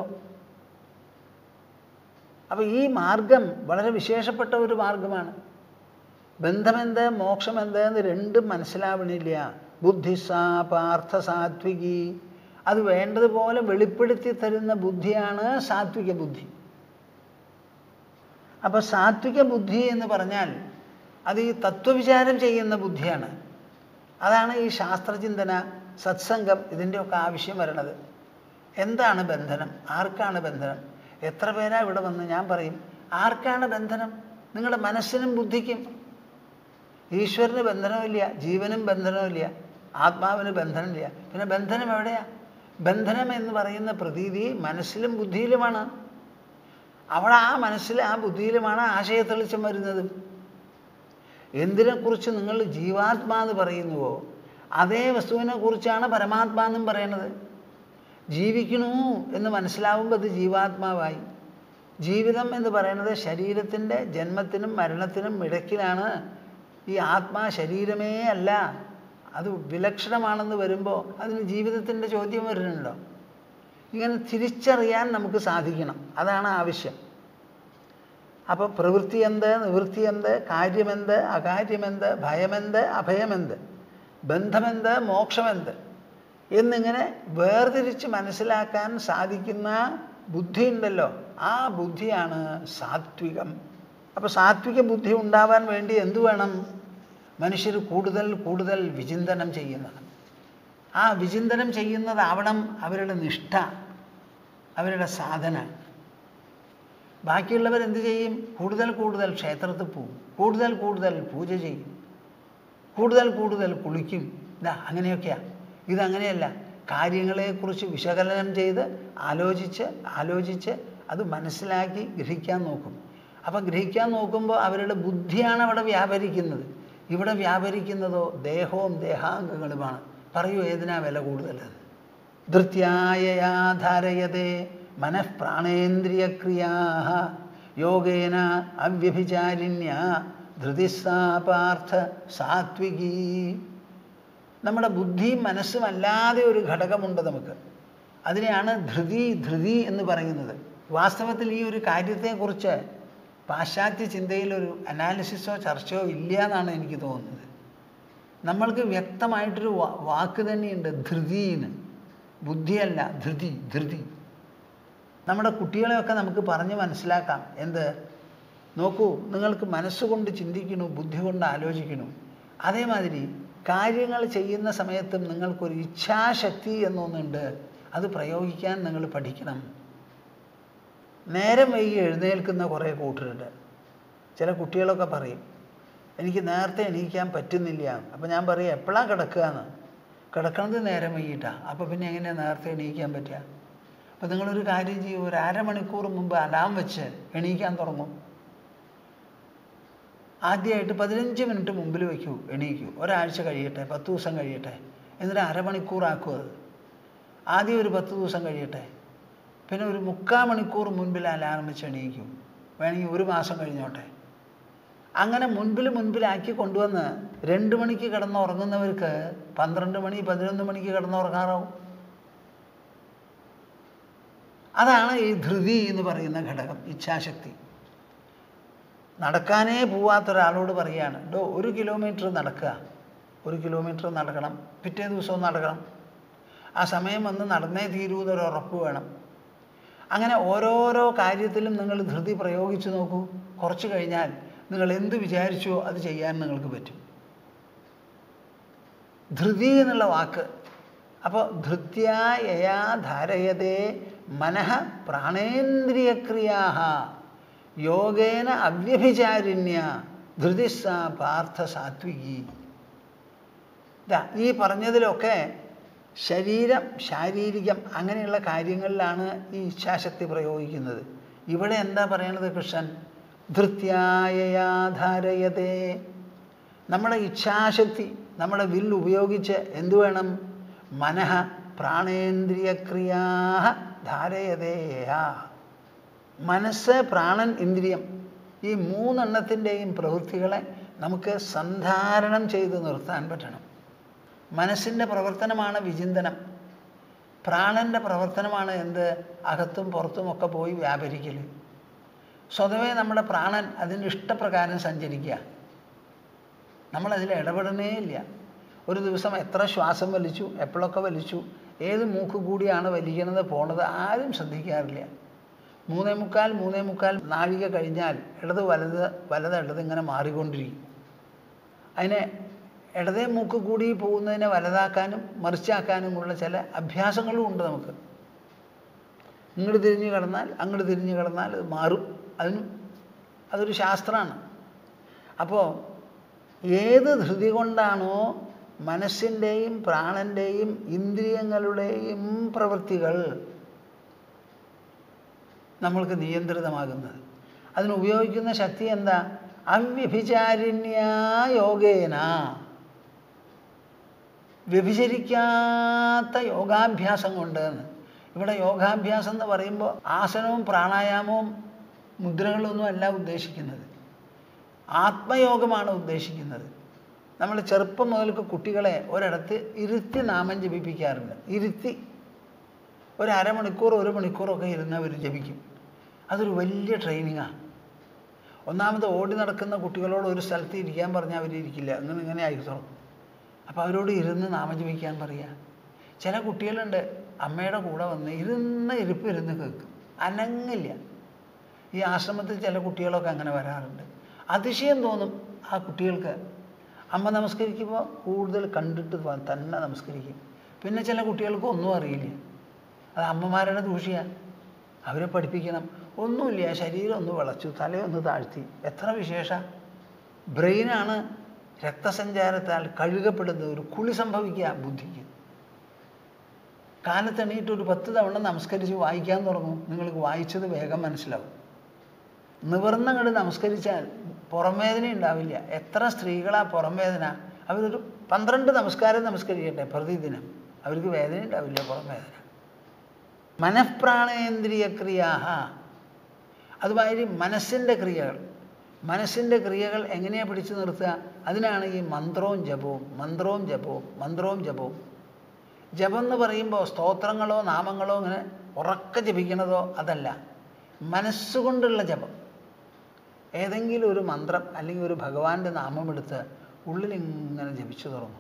അപ്പോൾ ഈ മാർഗം വളരെ വിശേഷപ്പെട്ട ഒരു മാർഗമാണ് ബന്ധമെന്ത് മോക്ഷമെന്ത് എന്ന് രണ്ടും മനസ്സിലാവണില്ല ബുദ്ധിസാ പാർത്ഥ സാത്വികി അത് വേണ്ടതുപോലെ വെളിപ്പെടുത്തി തരുന്ന ബുദ്ധിയാണ് സാത്വിക ബുദ്ധി അപ്പോൾ സാത്വിക ബുദ്ധി എന്ന് പറഞ്ഞാൽ അത് ഈ തത്വവിചാരം ചെയ്യുന്ന ബുദ്ധിയാണ് അതാണ് ഈ ശാസ്ത്രചിന്തന സത്സംഗം ഇതിൻ്റെയൊക്കെ ആവശ്യം വരണത് എന്താണ് ബന്ധനം ആർക്കാണ് ബന്ധനം എത്ര പേരാ ഇവിടെ വന്ന് ഞാൻ പറയും ആർക്കാണ് ബന്ധനം നിങ്ങളുടെ മനസ്സിനും ബുദ്ധിക്കും ഈശ്വരന് ബന്ധനമില്ല ജീവനും ബന്ധനമില്ല ആത്മാവിന് ബന്ധനമില്ല പിന്നെ ബന്ധനം എവിടെയാ ബന്ധനം എന്ന് പറയുന്ന പ്രതീതി മനസ്സിലും ബുദ്ധിയിലുമാണ് അവിടെ ആ മനസ്സിൽ ആ ബുദ്ധിയിലുമാണ് ആശയത്തെളിച്ചം വരുന്നത് എന്തിനെക്കുറിച്ച് നിങ്ങൾ ജീവാത്മാ എന്ന് പറയുന്നുവോ അതേ വസ്തുവിനെ കുറിച്ചാണ് പരമാത്മാ എന്നും പറയുന്നത് ജീവിക്കണു എന്ന് മനസ്സിലാവുമ്പോൾ അത് ജീവാത്മാവായി ജീവിതം എന്ന് പറയുന്നത് ശരീരത്തിൻ്റെ ജന്മത്തിനും മരണത്തിനും ഇടയ്ക്കിലാണ് ഈ ആത്മാ ശരീരമേ അല്ല അത് വിലക്ഷണമാണെന്ന് വരുമ്പോൾ അതിന് ജീവിതത്തിൻ്റെ ചോദ്യം വരുന്നുണ്ടോ ഇങ്ങനെ തിരിച്ചറിയാൻ നമുക്ക് സാധിക്കണം അതാണ് ആവശ്യം അപ്പോൾ പ്രവൃത്തി എന്ത് നിവൃത്തി എന്ത് കാര്യമെന്ത് അകാര്യമെന്ത് ഭയമെന്ത് അഭയമെന്ത് ബന്ധമെന്ത് മോക്ഷമെന്ത് എന്നിങ്ങനെ വേർതിരിച്ച് മനസ്സിലാക്കാൻ സാധിക്കുന്ന ബുദ്ധി ഉണ്ടല്ലോ ആ ബുദ്ധിയാണ് സാത്വികം അപ്പോൾ സാത്വിക ബുദ്ധി ഉണ്ടാവാൻ വേണ്ടി എന്തു വേണം മനുഷ്യർ കൂടുതൽ കൂടുതൽ വിചിന്തനം ചെയ്യുന്നത് ആ വിചിന്തനം ചെയ്യുന്നതാവണം അവരുടെ നിഷ്ഠ അവരുടെ സാധന ബാക്കിയുള്ളവർ എന്ത് ചെയ്യും കൂടുതൽ കൂടുതൽ ക്ഷേത്രത്തിൽ പോവും കൂടുതൽ കൂടുതൽ പൂജ ചെയ്യും കൂടുതൽ കൂടുതൽ കുളിക്കും ഇതാ അങ്ങനെയൊക്കെയാണ് ഇതങ്ങനെയല്ല കാര്യങ്ങളെക്കുറിച്ച് വിശകലനം ചെയ്ത് ആലോചിച്ച് ആലോചിച്ച് അത് മനസ്സിലാക്കി ഗ്രഹിക്കാൻ നോക്കും അപ്പം ഗ്രഹിക്കാൻ നോക്കുമ്പോൾ അവരുടെ ബുദ്ധിയാണ് അവിടെ വ്യാപരിക്കുന്നത് ഇവിടെ വ്യാപരിക്കുന്നതോ ദേഹവും ദേഹാംഗങ്ങളുമാണ് പറയൂ ഏതിനാ വില കൂടുതൽ ധൃത്യായയാ ധാരയതേ മനഃപ്രാണേന്ദ്രിയക്രിയാ യോഗേന അവ്യഭിചാരിണ്യ ധൃതിസാ പാർത്ഥ സാത്വികീ നമ്മുടെ ബുദ്ധിയും മനസ്സും അല്ലാതെ ഒരു ഘടകമുണ്ട് നമുക്ക് അതിനെയാണ് ധൃതി ധൃതി എന്ന് പറയുന്നത് വാസ്തവത്തിൽ ഈ ഒരു കാര്യത്തെക്കുറിച്ച് പാശ്ചാത്യ ചിന്തയിലൊരു അനാലിസിസോ ചർച്ചയോ ഇല്ല എന്നാണ് എനിക്ക് തോന്നുന്നത് നമ്മൾക്ക് വ്യക്തമായിട്ടൊരു വാ- വാക്ക് തന്നെയുണ്ട് ധൃതിന്ന് ബുദ്ധിയല്ല ധൃതി ധൃതി നമ്മുടെ കുട്ടികളെയൊക്കെ നമുക്ക് പറഞ്ഞ് മനസ്സിലാക്കാം എന്ത് നോക്കൂ നിങ്ങൾക്ക് മനസ്സുകൊണ്ട് ചിന്തിക്കണു ബുദ്ധി കൊണ്ട് ആലോചിക്കണു അതേമാതിരി കാര്യങ്ങൾ ചെയ്യുന്ന സമയത്തും നിങ്ങൾക്കൊരു ഇച്ഛാശക്തി എന്നൊന്നുണ്ട് അത് പ്രയോഗിക്കാൻ നിങ്ങൾ പഠിക്കണം നേരം വൈകി എഴുന്നേൽക്കുന്ന കുറേ കൂട്ടരുണ്ട് ചില കുട്ടികളൊക്കെ പറയും എനിക്ക് നേരത്തെ എണീക്കാൻ പറ്റുന്നില്ല അപ്പം ഞാൻ പറയും എപ്പോഴാണ് കിടക്കുകയെന്ന് കിടക്കണത് നേരം വൈകിട്ടാണ് അപ്പോൾ പിന്നെ എങ്ങനെയാണ് നേരത്തെ എണീക്കാൻ പറ്റുക അപ്പോൾ നിങ്ങളൊരു കാര്യം ചെയ്യൂ ഒരു അരമണിക്കൂർ മുമ്പ് അലാം വെച്ച് എണീക്കാൻ തുടങ്ങും ആദ്യമായിട്ട് പതിനഞ്ച് മിനിറ്റ് മുമ്പിൽ വയ്ക്കൂ എണീക്കൂ ഒരാഴ്ച കഴിയട്ടെ പത്ത് ദിവസം കഴിയട്ടെ എന്നിട്ട് അരമണിക്കൂറാക്കൂ അത് ആദ്യം ഒരു പത്ത് ദിവസം കഴിയട്ടെ പിന്നെ ഒരു മുക്കാൽ മണിക്കൂർ മുൻപിൽ അലാറം വെച്ച് എണീക്കും വേണമെങ്കിൽ ഒരു മാസം കഴിഞ്ഞോട്ടെ അങ്ങനെ മുൻപിൽ മുൻപിലാക്കി കൊണ്ടുവന്ന് രണ്ട് മണിക്ക് കിടന്ന് ഉറങ്ങുന്നവർക്ക് പന്ത്രണ്ട് മണി പതിനൊന്ന് മണിക്ക് കിടന്ന് ഉറങ്ങാറാവും അതാണ് ഈ ധൃതി എന്ന് പറയുന്ന ഘടകം ഇച്ഛാശക്തി നടക്കാനേ പോവാത്ത ഒരാളോട് പറയാണ് ഡോ ഒരു കിലോമീറ്റർ നടക്കുക ഒരു കിലോമീറ്റർ നടക്കണം പിറ്റേ ദിവസവും നടക്കണം ആ സമയം വന്ന് നടന്നേ തീരൂ എന്നൊരു ഉറപ്പ് വേണം അങ്ങനെ ഓരോരോ കാര്യത്തിലും നിങ്ങൾ ധൃതി പ്രയോഗിച്ചു നോക്കൂ കുറച്ച് കഴിഞ്ഞാൽ നിങ്ങൾ എന്ത് വിചാരിച്ചോ അത് ചെയ്യാൻ നിങ്ങൾക്ക് പറ്റും ധൃതി എന്നുള്ള വാക്ക് അപ്പോൾ ധൃത്യായയാ ധാരയതേ മനഃ പ്രാണേന്ദ്രിയക്രിയാ യോഗേന അവ്യഭിചാരിണ്യ ധൃതിസ പാർത്ഥ സാത്വികി ദാ ഈ പറഞ്ഞതിലൊക്കെ ശരീരം ശാരീരികം അങ്ങനെയുള്ള കാര്യങ്ങളിലാണ് ഈ ഇച്ഛാശക്തി പ്രയോഗിക്കുന്നത് ഇവിടെ എന്താ പറയണത് കൃഷ്ണൻ ധൃത്യായയാ ധാരയതേ നമ്മുടെ ഇച്ഛാശക്തി നമ്മുടെ വിൽ ഉപയോഗിച്ച് എന്തു വേണം മനഃ പ്രാണേന്ദ്രിയക്രിയാ ധാരയതേയ മനസ്സ് പ്രാണൻ ഇന്ദ്രിയം ഈ മൂന്നെണ്ണത്തിൻ്റെയും പ്രവൃത്തികളെ നമുക്ക് സന്ധാരണം ചെയ്ത് നിർത്താൻ പറ്റണം മനസ്സിൻ്റെ പ്രവർത്തനമാണ് വിചിന്തനം പ്രാണൻ്റെ പ്രവർത്തനമാണ് എന്ത് അകത്തും പുറത്തും ഒക്കെ പോയി വ്യാപരിക്കൽ സ്വതവേ നമ്മുടെ പ്രാണൻ അതിൻ്റെ ഇഷ്ടപ്രകാരം സഞ്ചരിക്കുക നമ്മളതിൽ ഇടപെടണേ ഇല്ല ഒരു ദിവസം എത്ര ശ്വാസം വലിച്ചു എപ്പോഴൊക്കെ വലിച്ചു ഏത് മൂക്ക് കൂടിയാണ് വലിക്കുന്നത് പോണത് ആരും ശ്രദ്ധിക്കാറില്ല മൂന്നേ മുക്കാൽ മൂന്നേ മുക്കാൽ നാഴിക കഴിഞ്ഞാൽ ഇടത് വലത് വലത് ഇടത് ഇങ്ങനെ മാറിക്കൊണ്ടിരിക്കും അതിനെ ഇടതേ മൂക്ക് കൂടി പോകുന്നതിനെ വലതാക്കാനും മറിച്ചാക്കാനുമുള്ള ചില അഭ്യാസങ്ങളും ഉണ്ട് നമുക്ക് ഇങ്ങോട്ട് തിരിഞ്ഞ് കിടന്നാൽ അങ്ങോട്ട് തിരിഞ്ഞ് കിടന്നാൽ അത് മാറും അതിനും അതൊരു ശാസ്ത്രമാണ് അപ്പോൾ ഏത് ധൃതി കൊണ്ടാണോ മനസ്സിൻ്റെയും പ്രാണൻ്റെയും ഇന്ദ്രിയങ്ങളുടെയും പ്രവൃത്തികൾ നമ്മൾക്ക് നിയന്ത്രിതമാകുന്നത് അതിന് ഉപയോഗിക്കുന്ന ശക്തി എന്താ അവ്യഭിചാരിണ്യ യോഗേന വ്യഭിചരിക്കാത്ത യോഗാഭ്യാസം കൊണ്ട് എന്ന് ഇവിടെ യോഗാഭ്യാസം എന്ന് പറയുമ്പോൾ ആസനവും പ്രാണായാമവും മുദ്രകളൊന്നും അല്ല ഉദ്ദേശിക്കുന്നത് ആത്മയോഗമാണ് ഉദ്ദേശിക്കുന്നത് നമ്മൾ ചെറുപ്പം മുതൽക്ക് കുട്ടികളെ ഒരിടത്ത് ഇരുത്തി നാമം ജപിപ്പിക്കാറുണ്ട് ഇരുത്തി ഒരു അരമണിക്കൂർ ഒരു മണിക്കൂറൊക്കെ ഇരുന്ന് അവർ ജപിക്കും അതൊരു വലിയ ട്രെയിനിങ്ങാണ് ഒന്നാമത് ഓടി നടക്കുന്ന കുട്ടികളോട് ഒരു സ്ഥലത്ത് ഇരിക്കാൻ പറഞ്ഞാൽ അവരിരിക്കില്ല അങ്ങനെ ഇങ്ങനെ ആയി തുറക്കും അപ്പോൾ അവരോട് ഇരുന്ന് നാമം ജപിക്കാൻ പറയുക ചില കുട്ടികളുണ്ട് അമ്മയുടെ കൂടെ വന്ന് ഇരുന്ന് ഇരിപ്പ് ഇരുന്ന് കേൾക്കും അനങ്ങില്ല ഈ ആശ്രമത്തിൽ ചില കുട്ടികളൊക്കെ അങ്ങനെ വരാറുണ്ട് അതിശയം തോന്നും ആ കുട്ടികൾക്ക് അമ്മ നമസ്കരിക്കുമ്പോൾ കൂടുതൽ കണ്ടിട്ട് തന്നെ നമസ്കരിക്കും പിന്നെ ചില കുട്ടികൾക്ക് ഒന്നും അറിയില്ല അത് അമ്മമാരുടെ ദൂഷ്യാണ് അവരെ പഠിപ്പിക്കണം ഒന്നുമില്ല ശരീരം ഒന്ന് വിളച്ചു തലയൊന്ന് താഴ്ത്തി എത്ര വിശേഷ ബ്രെയിനാണ് രക്തസഞ്ചാരത്താൽ കഴുകപ്പെടുന്നത് ഒരു കുളി സംഭവിക്കുക ബുദ്ധിക്ക് കാലത്തെണീറ്റ് ഒരു പത്ത് തവണ നമസ്കരിച്ച് വായിക്കാൻ തുടങ്ങും നിങ്ങൾക്ക് വായിച്ചത് വേഗം മനസ്സിലാവും നിവർന്നങ്ങട് നമസ്കരിച്ചാൽ പുറംവേദന ഉണ്ടാവില്ല എത്ര സ്ത്രീകളാ പുറംവേദന അവരൊരു പന്ത്രണ്ട് നമസ്കാരം നമസ്കരിക്കട്ടെ പ്രതിദിനം അവർക്ക് വേദന ഉണ്ടാവില്ല പുറംവേദന മനഃപ്രാണേന്ദ്രിയ ക്രിയാഹ അതുമാതിരി മനസ്സിൻ്റെ ക്രിയകൾ മനസ്സിൻ്റെ ക്രിയകൾ എങ്ങനെയാണ് പിടിച്ചു നിർത്തുക അതിനാണ് ഈ മന്ത്രവും ജപവും മന്ത്രവും ജപവും മന്ത്രവും ജപവും ജപം എന്ന് പറയുമ്പോൾ സ്തോത്രങ്ങളോ നാമങ്ങളോ ഇങ്ങനെ ഉറക്കെ ജപിക്കണതോ അതല്ല മനസ്സുകൊണ്ടുള്ള ജപം ഏതെങ്കിലും ഒരു മന്ത്രം അല്ലെങ്കിൽ ഒരു ഭഗവാന്റെ നാമം എടുത്ത് ഉള്ളിൽ ഇങ്ങനെ ജപിച്ചു തുടങ്ങും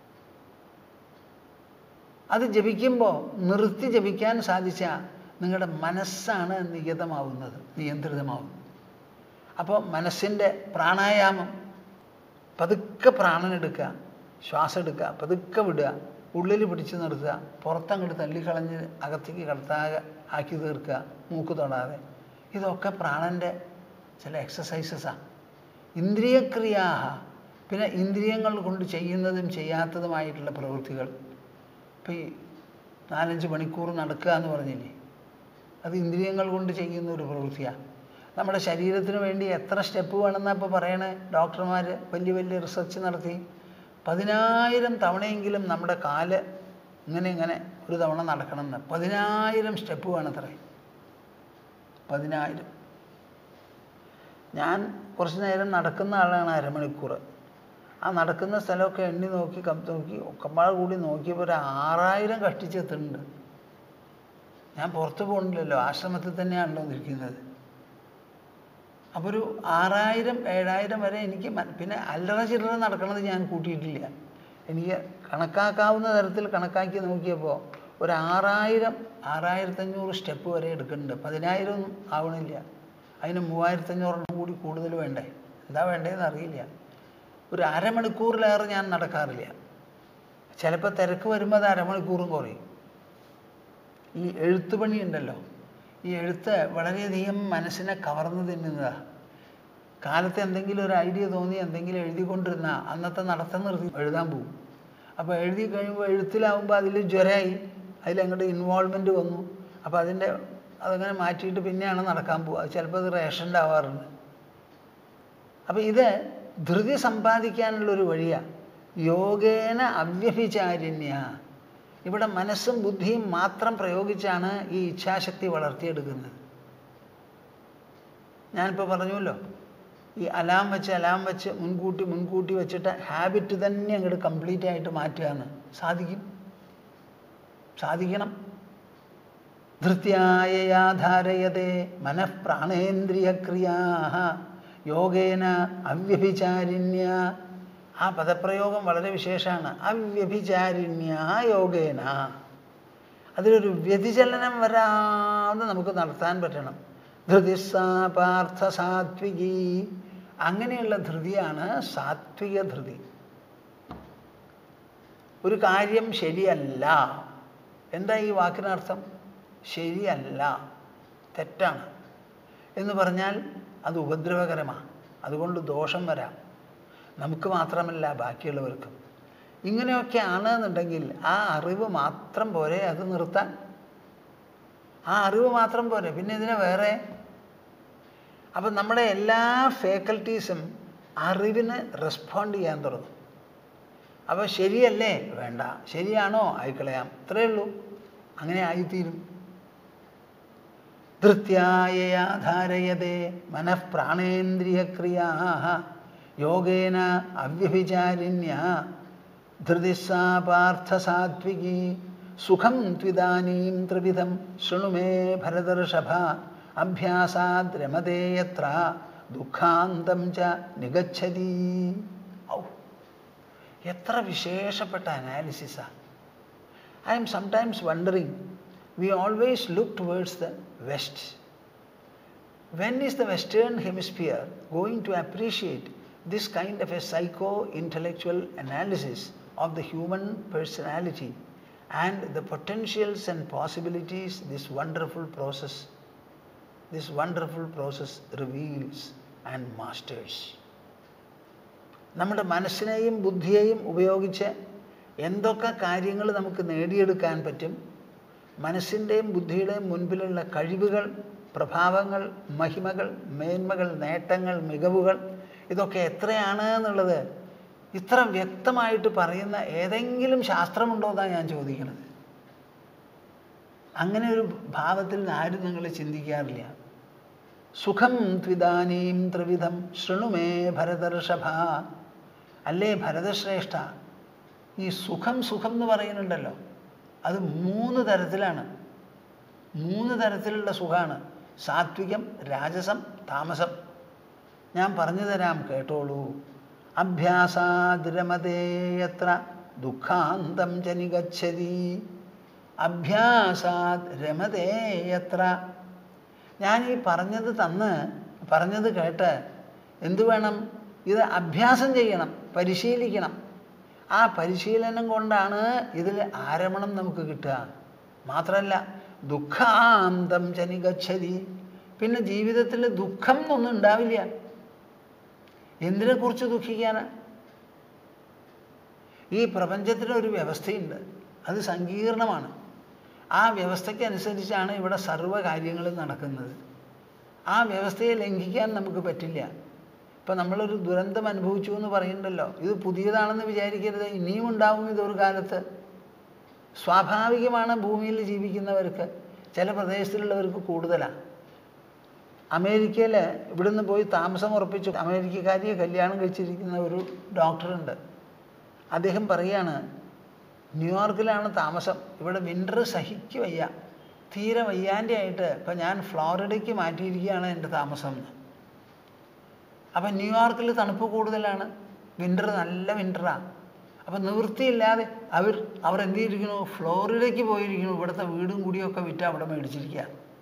അത് ജപിക്കുമ്പോൾ നിർത്തി ജപിക്കാൻ സാധിച്ച നിങ്ങളുടെ മനസ്സാണ് നിയതമാവുന്നത് നിയന്ത്രിതമാവുന്നത് അപ്പോൾ മനസ്സിൻ്റെ പ്രാണായാമം പതുക്കെ പ്രാണനെടുക്കുക ശ്വാസം എടുക്കുക പതുക്കെ വിടുക ഉള്ളിൽ പിടിച്ചു നിർത്തുക പുറത്തങ്ങോട്ട് തള്ളിക്കളഞ്ഞ് അകത്തേക്ക് കടത്താതെ ആക്കി തീർക്കുക മൂക്ക് തൊടാതെ ഇതൊക്കെ പ്രാണൻ്റെ ചില എക്സസൈസസാണ് ഇന്ദ്രിയക്രിയാഹ പിന്നെ ഇന്ദ്രിയങ്ങൾ കൊണ്ട് ചെയ്യുന്നതും ചെയ്യാത്തതുമായിട്ടുള്ള പ്രവൃത്തികൾ ഇപ്പം ഈ നാലഞ്ച് മണിക്കൂർ നടക്കുക എന്ന് പറഞ്ഞില്ലേ അത് ഇന്ദ്രിയങ്ങൾ കൊണ്ട് ചെയ്യുന്ന ഒരു പ്രവൃത്തിയാണ് നമ്മുടെ ശരീരത്തിന് വേണ്ടി എത്ര സ്റ്റെപ്പ് വേണമെന്നാണ് ഇപ്പോൾ പറയണേ ഡോക്ടർമാർ വലിയ വലിയ റിസർച്ച് നടത്തി പതിനായിരം തവണയെങ്കിലും നമ്മുടെ കാല് ഇങ്ങനെ ഇങ്ങനെ ഒരു തവണ നടക്കണം എന്ന് പതിനായിരം സ്റ്റെപ്പ് വേണത്രേ പതിനായിരം ഞാൻ കുറച്ച് നേരം നടക്കുന്ന ആളാണ് അരമണിക്കൂർ ആ നടക്കുന്ന സ്ഥലമൊക്കെ എണ്ണി നോക്കി കം നോക്കി ഒക്കമ്പാട് കൂടി നോക്കിയപ്പോൾ ഒരു ആറായിരം കഷ്ടിച്ചെത്തുന്നുണ്ട് ഞാൻ പുറത്ത് പോകണില്ലല്ലോ ആശ്രമത്തിൽ തന്നെയാണല്ലോ നിൽക്കുന്നത് അപ്പോൾ ഒരു ആറായിരം ഏഴായിരം വരെ എനിക്ക് മ- പിന്നെ അല്ലറ ചില്ലറ നടക്കണത് ഞാൻ കൂട്ടിയിട്ടില്ല എനിക്ക് കണക്കാക്കാവുന്ന തരത്തിൽ കണക്കാക്കി നോക്കിയപ്പോൾ ഒരു ആറായിരം ആറായിരത്തഞ്ഞൂറ് സ്റ്റെപ്പ് വരെ എടുക്കുന്നുണ്ട് പതിനായിരം ഒന്നും ആവണില്ല അതിന് മൂവായിരത്തഞ്ഞൂറെണ്ണം കൂടി കൂടുതൽ വേണ്ടേ എന്താ വേണ്ടതെന്ന് അറിയില്ല ഒരു അരമണിക്കൂറിലേറെ ഞാൻ നടക്കാറില്ല ചിലപ്പോൾ തിരക്ക് വരുമ്പോൾ അത് അരമണിക്കൂറും കുറയും ഈ എഴുത്തുപണി ഉണ്ടല്ലോ ഈ എഴുത്ത് വളരെയധികം മനസ്സിനെ കവർന്നു തിന്നുന്നതാണ് കാലത്ത് എന്തെങ്കിലും ഒരു ഐഡിയ തോന്നി എന്തെങ്കിലും എഴുതിക്കൊണ്ടിരുന്ന അന്നത്തെ നടത്തം നിർത്തി എഴുതാൻ പോകും അപ്പോൾ എഴുതി കഴിയുമ്പോൾ എഴുത്തിലാവുമ്പോൾ അതിൽ ജ്വരമായി അതിലങ്ങോട്ട് ഇൻവോൾവ്മെൻറ്റ് വന്നു അപ്പോൾ അതിൻ്റെ അതങ്ങനെ മാറ്റിയിട്ട് പിന്നെയാണ് നടക്കാൻ പോവുക അത് ചിലപ്പോൾ അത് റേഷൻ്റെ ആവാറുണ്ട് അപ്പോൾ ഇത് ധൃതി സമ്പാദിക്കാനുള്ളൊരു വഴിയാണ് യോഗേന അവ്യഭിചാരിണ്യ ഇവിടെ മനസ്സും ബുദ്ധിയും മാത്രം പ്രയോഗിച്ചാണ് ഈ ഇച്ഛാശക്തി വളർത്തിയെടുക്കുന്നത് ഞാനിപ്പോൾ പറഞ്ഞല്ലോ ഈ അലാം വെച്ച് അലാം വെച്ച് മുൻകൂട്ടി മുൻകൂട്ടി വെച്ചിട്ട് ഹാബിറ്റ് തന്നെ അങ്ങോട്ട് കംപ്ലീറ്റ് ആയിട്ട് മാറ്റുകയെന്ന് സാധിക്കും സാധിക്കണം ധൃത്യായയാ ധാരയതേ മനഃപ്രാണേന്ദ്രിയക്രിയാ യോഗേന അവ്യഭിചാരിണ്യ ആ പദപ്രയോഗം വളരെ വിശേഷമാണ് അവ്യഭിചാരിണ്യ യോഗേന അതിലൊരു വ്യതിചലനം വരാതെ നമുക്ക് നടത്താൻ പറ്റണം ധൃതിസ്സാ പാർത്ഥ സാത്വികി അങ്ങനെയുള്ള ധൃതിയാണ് സാത്വിക ധൃതി ഒരു കാര്യം ശരിയല്ല എന്താ ഈ വാക്കിനർത്ഥം ശരിയല്ല തെറ്റാണ് എന്ന് പറഞ്ഞാൽ അത് ഉപദ്രവകരമാണ് അതുകൊണ്ട് ദോഷം വരാം നമുക്ക് മാത്രമല്ല ബാക്കിയുള്ളവർക്കും ഇങ്ങനെയൊക്കെ ആണെന്നുണ്ടെങ്കിൽ ആ അറിവ് മാത്രം പോരെ അത് നിർത്താൻ ആ അറിവ് മാത്രം പോരെ പിന്നെ ഇതിനെ വേറെ അപ്പം നമ്മുടെ എല്ലാ ഫേക്കൽറ്റീസും അറിവിന് റെസ്പോണ്ട് ചെയ്യാൻ തുടങ്ങും അപ്പോൾ ശരിയല്ലേ വേണ്ട ശരിയാണോ ആയിക്കളയാം ഇത്രയേ ഉള്ളൂ അങ്ങനെ ആയിത്തീരും ധൃത്യായയാ ധാരയതേ മനഃപ്രാണേന്ദ്രിയക്രിയാ യോഗേന അവ്യഭിചാരിണ്യ ധൃതിസ്സാ പാർത്ഥ സാത്വികി സുഖം ത്വിദാനീം ത്രിവിധം ശൃണു മേ ഭരതർഷഭ അഭ്യാസാദ് രമതേ യത്ര ദുഃഖാന്തം ച നിഗച്ഛതി ഔ എത്ര വിശേഷപ്പെട്ട അനാലിസിസാണ് I am sometimes wondering we always look towards the west when is the western hemisphere going to appreciate this kind of a psycho intellectual analysis of the human personality and the potentials and possibilities this wonderful process this wonderful process reveals and masters നമ്മുടെ മനസ്സിനെയും ബുദ്ധിയെയും ഉപയോഗിച്ച് എന്തൊക്കെ കാര്യങ്ങൾ നമുക്ക് നേടിയെടുക്കാൻ പറ്റും മനസ്സിൻ്റെയും ബുദ്ധിയുടെയും മുൻപിലുള്ള കഴിവുകൾ പ്രഭാവങ്ങൾ മഹിമകൾ മേന്മകൾ നേട്ടങ്ങൾ മികവുകൾ ഇതൊക്കെ എത്രയാണ് എന്നുള്ളത് ഇത്ര വ്യക്തമായിട്ട് പറയുന്ന ഏതെങ്കിലും ശാസ്ത്രമുണ്ടോ എന്നാണ് ഞാൻ ചോദിക്കുന്നത് അങ്ങനെ ഒരു ഭാവത്തിൽ ആരും ഞങ്ങൾ ചിന്തിക്കാറില്ല സുഖം ത്വിദാനീം ത്രിവിധം ശൃണുമേ ഭരതർഷഭ അല്ലേ ഭരതശ്രേഷ്ഠ ഈ സുഖം സുഖം എന്ന് പറയുന്നുണ്ടല്ലോ അത് മൂന്ന് തരത്തിലാണ് മൂന്ന് തരത്തിലുള്ള സുഖമാണ് സാത്വികം രാജസം താമസം ഞാൻ പറഞ്ഞു തരാം കേട്ടോളൂ അഭ്യാസാദ്രമതേയത്ര ദുഃഖാന്തം ച നിഗച്ഛതി അഭ്യാസാത് രമതേയത്ര ഞാൻ ഈ പറഞ്ഞത് തന്ന് പറഞ്ഞത് കേട്ട് എന്തു വേണം ഇത് അഭ്യാസം ചെയ്യണം പരിശീലിക്കണം ആ പരിശീലനം കൊണ്ടാണ് ഇതിൽ ആരമണം നമുക്ക് കിട്ടുക മാത്രമല്ല ദുഃഖാന്തം ചനിഗച്ഛതി പിന്നെ ജീവിതത്തിൽ ദുഃഖം എന്നൊന്നും ഉണ്ടാവില്ല എന്തിനെക്കുറിച്ച് ദുഃഖിക്കാനാ ഈ പ്രപഞ്ചത്തിനൊരു വ്യവസ്ഥയുണ്ട് അത് സങ്കീർണമാണ് ആ വ്യവസ്ഥയ്ക്കനുസരിച്ചാണ് ഇവിടെ സർവ്വ കാര്യങ്ങളും നടക്കുന്നത് ആ വ്യവസ്ഥയെ ലംഘിക്കാൻ നമുക്ക് പറ്റില്ല ഇപ്പം നമ്മളൊരു ദുരന്തം അനുഭവിച്ചു എന്ന് പറയുന്നുണ്ടല്ലോ ഇത് പുതിയതാണെന്ന് വിചാരിക്കരുത് ഇനിയും ഉണ്ടാവും ഇതൊരു കാലത്ത് സ്വാഭാവികമാണ് ഭൂമിയിൽ ജീവിക്കുന്നവർക്ക് ചില പ്രദേശത്തുള്ളവർക്ക് കൂടുതലാണ് അമേരിക്കയിൽ ഇവിടുന്ന് പോയി താമസം ഉറപ്പിച്ചു അമേരിക്കക്കാരിയെ കല്യാണം കഴിച്ചിരിക്കുന്ന ഒരു ഡോക്ടറുണ്ട് അദ്ദേഹം പറയാണ് ന്യൂയോർക്കിലാണ് താമസം ഇവിടെ വിൻ്റർ സഹിക്ക് വയ്യ തീരെ വയ്യാൻ്റെ ആയിട്ട് ഇപ്പം ഞാൻ ഫ്ലോറിഡയ്ക്ക് മാറ്റിയിരിക്കുകയാണ് എൻ്റെ താമസം എന്ന് അപ്പം ന്യൂയോർക്കിൽ തണുപ്പ് കൂടുതലാണ് വിൻ്റർ നല്ല വിൻ്ററാണ് അപ്പം നിവൃത്തിയില്ലാതെ അവർ അവർ എന്ത് ചെയ്തിരിക്കുന്നു ഫ്ലോറിഡയ്ക്ക് പോയിരിക്കുന്നു ഇവിടുത്തെ വീടും കൂടിയൊക്കെ വിറ്റ് അവിടെ മേടിച്ചിരിക്കുക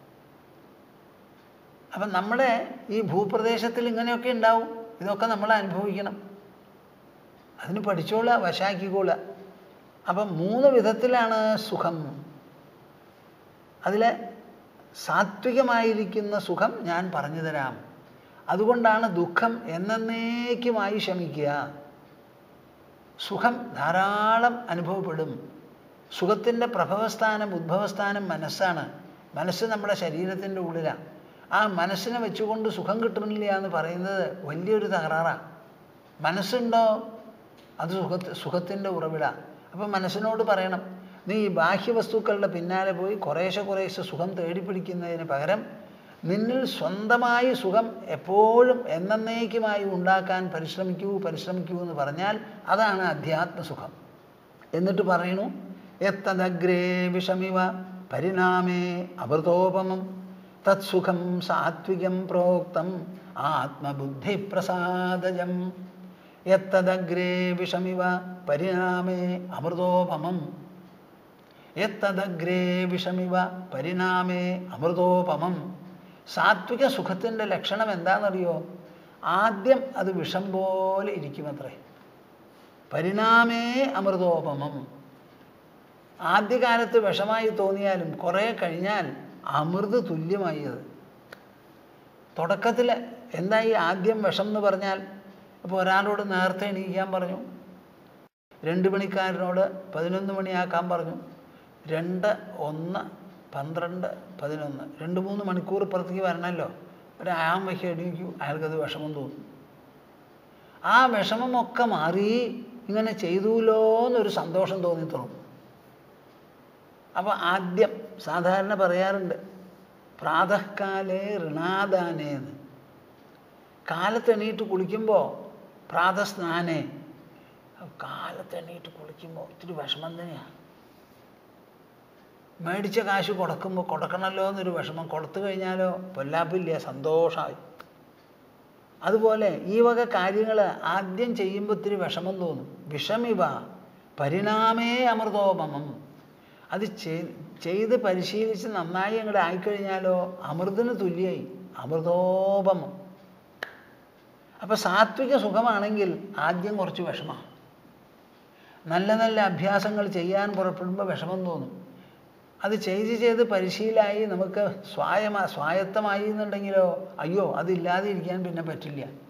അപ്പം നമ്മുടെ ഈ ഭൂപ്രദേശത്തിൽ ഇങ്ങനെയൊക്കെ ഉണ്ടാവും ഇതൊക്കെ നമ്മൾ അനുഭവിക്കണം അതിന് പഠിച്ചോളുക വശാക്കിക്കോളുക അപ്പം മൂന്ന് വിധത്തിലാണ് സുഖം അതിൽ സാത്വികമായിരിക്കുന്ന സുഖം ഞാൻ പറഞ്ഞു തരാം അതുകൊണ്ടാണ് ദുഃഖം എന്നേക്കുമായി ശമിക്കുക സുഖം ധാരാളം അനുഭവപ്പെടും സുഖത്തിൻ്റെ പ്രഭവസ്ഥാനം ഉദ്ഭവസ്ഥാനം മനസ്സാണ് മനസ്സ് നമ്മുടെ ശരീരത്തിൻ്റെ ഉള്ളിലാണ് ആ മനസ്സിനെ വെച്ചുകൊണ്ട് സുഖം കിട്ടുന്നില്ല എന്ന് പറയുന്നത് വലിയൊരു തകരാറാണ് മനസ്സുണ്ടോ അത് സുഖ സുഖത്തിൻ്റെ ഉറവിട അപ്പം മനസ്സിനോട് പറയണം നീ ഈ ബാഹ്യവസ്തുക്കളുടെ പിന്നാലെ പോയി കുറേശ്ശെ കുറേശ്ശെ സുഖം തേടിപ്പിടിക്കുന്നതിന് പകരം നിന്നിൽ സ്വന്തമായി സുഖം എപ്പോഴും എന്നേക്കുമായി ഉണ്ടാക്കാൻ പരിശ്രമിക്കൂ പരിശ്രമിക്കൂ എന്ന് പറഞ്ഞാൽ അതാണ് അധ്യാത്മസുഖം എന്നിട്ട് പറയണു എത്തദഗ്രേ വിഷമിവ പരിണാമേ അമൃതോപമം തത്സുഖം സാത്വികം പ്രോക്തം ആത്മബുദ്ധിപ്രസാദജം എത്തദഗ്രേ വിഷമിവ പരിണാമേ അമൃതോപമം എത്തദഗ്രേ വിഷമിവ പരിണാമേ അമൃതോപമം സാത്വിക സുഖത്തിൻ്റെ ലക്ഷണം എന്താണെന്നറിയോ ആദ്യം അത് വിഷം പോലെ ഇരിക്കുമത്രേ പരിണാമേ അമൃതോപമം ആദ്യകാലത്ത് വിഷമായി തോന്നിയാലും കുറേ കഴിഞ്ഞാൽ അമൃത് തുല്യമായി അത് തുടക്കത്തിൽ എന്തായി ആദ്യം വിഷം എന്ന് പറഞ്ഞാൽ ഇപ്പോൾ ഒരാളോട് നേരത്തെ എണീക്കാൻ പറഞ്ഞു രണ്ട് മണിക്കാരനോട് പതിനൊന്ന് മണിയാക്കാൻ പറഞ്ഞു രണ്ട് ഒന്ന് പന്ത്രണ്ട് പതിനൊന്ന് രണ്ട് മൂന്ന് മണിക്കൂർ ഇപ്പുറത്തേക്ക് വരണമല്ലോ ഒരു ആം വയ്ക്ക് എണീക്കൂ അയാൾക്കത് വിഷമം തോന്നും ആ വിഷമമൊക്കെ മാറി ഇങ്ങനെ ചെയ്തൂലോ എന്നൊരു സന്തോഷം തോന്നി തുടങ്ങും അപ്പോൾ ആദ്യം സാധാരണ പറയാറുണ്ട് പ്രാതഃകാലേ ഋണാദാനേന്ന് കാലത്ത് എണീറ്റ് കുളിക്കുമ്പോൾ പ്രാതസ്നാനേ കാലത്ത് എണീറ്റ് കുളിക്കുമ്പോൾ ഇത്തിരി വിഷമം തന്നെയാണ് മേടിച്ച കാശ് കൊടുക്കുമ്പോൾ കൊടുക്കണമല്ലോ എന്നൊരു വിഷമം കൊടുത്തു കഴിഞ്ഞാലോ പൊല്ലാപ്പില്ല സന്തോഷമായി അതുപോലെ ഈ വക കാര്യങ്ങൾ ആദ്യം ചെയ്യുമ്പോൾ ഇത്തിരി വിഷമം തോന്നും വിഷമിവ പരിണാമേ അമൃതോപമം അത് ചെയ്ത് പരിശീലിച്ച് നന്നായി അങ്ങോട്ട് ആയിക്കഴിഞ്ഞാലോ അമൃതിന് തുല്യമായി അമൃതോപമം അപ്പം സാത്വിക സുഖമാണെങ്കിൽ ആദ്യം കുറച്ച് വിഷമമാണ് നല്ല നല്ല അഭ്യാസങ്ങൾ ചെയ്യാൻ പുറപ്പെടുമ്പോൾ വിഷമം തോന്നും അത് ചെയ്ത് ചെയ്ത് പരിശീലായി നമുക്ക് സ്വായമാ സ്വായത്തമായി എന്നുണ്ടെങ്കിലോ അയ്യോ അതില്ലാതെ ഇരിക്കാൻ പിന്നെ പറ്റില്ല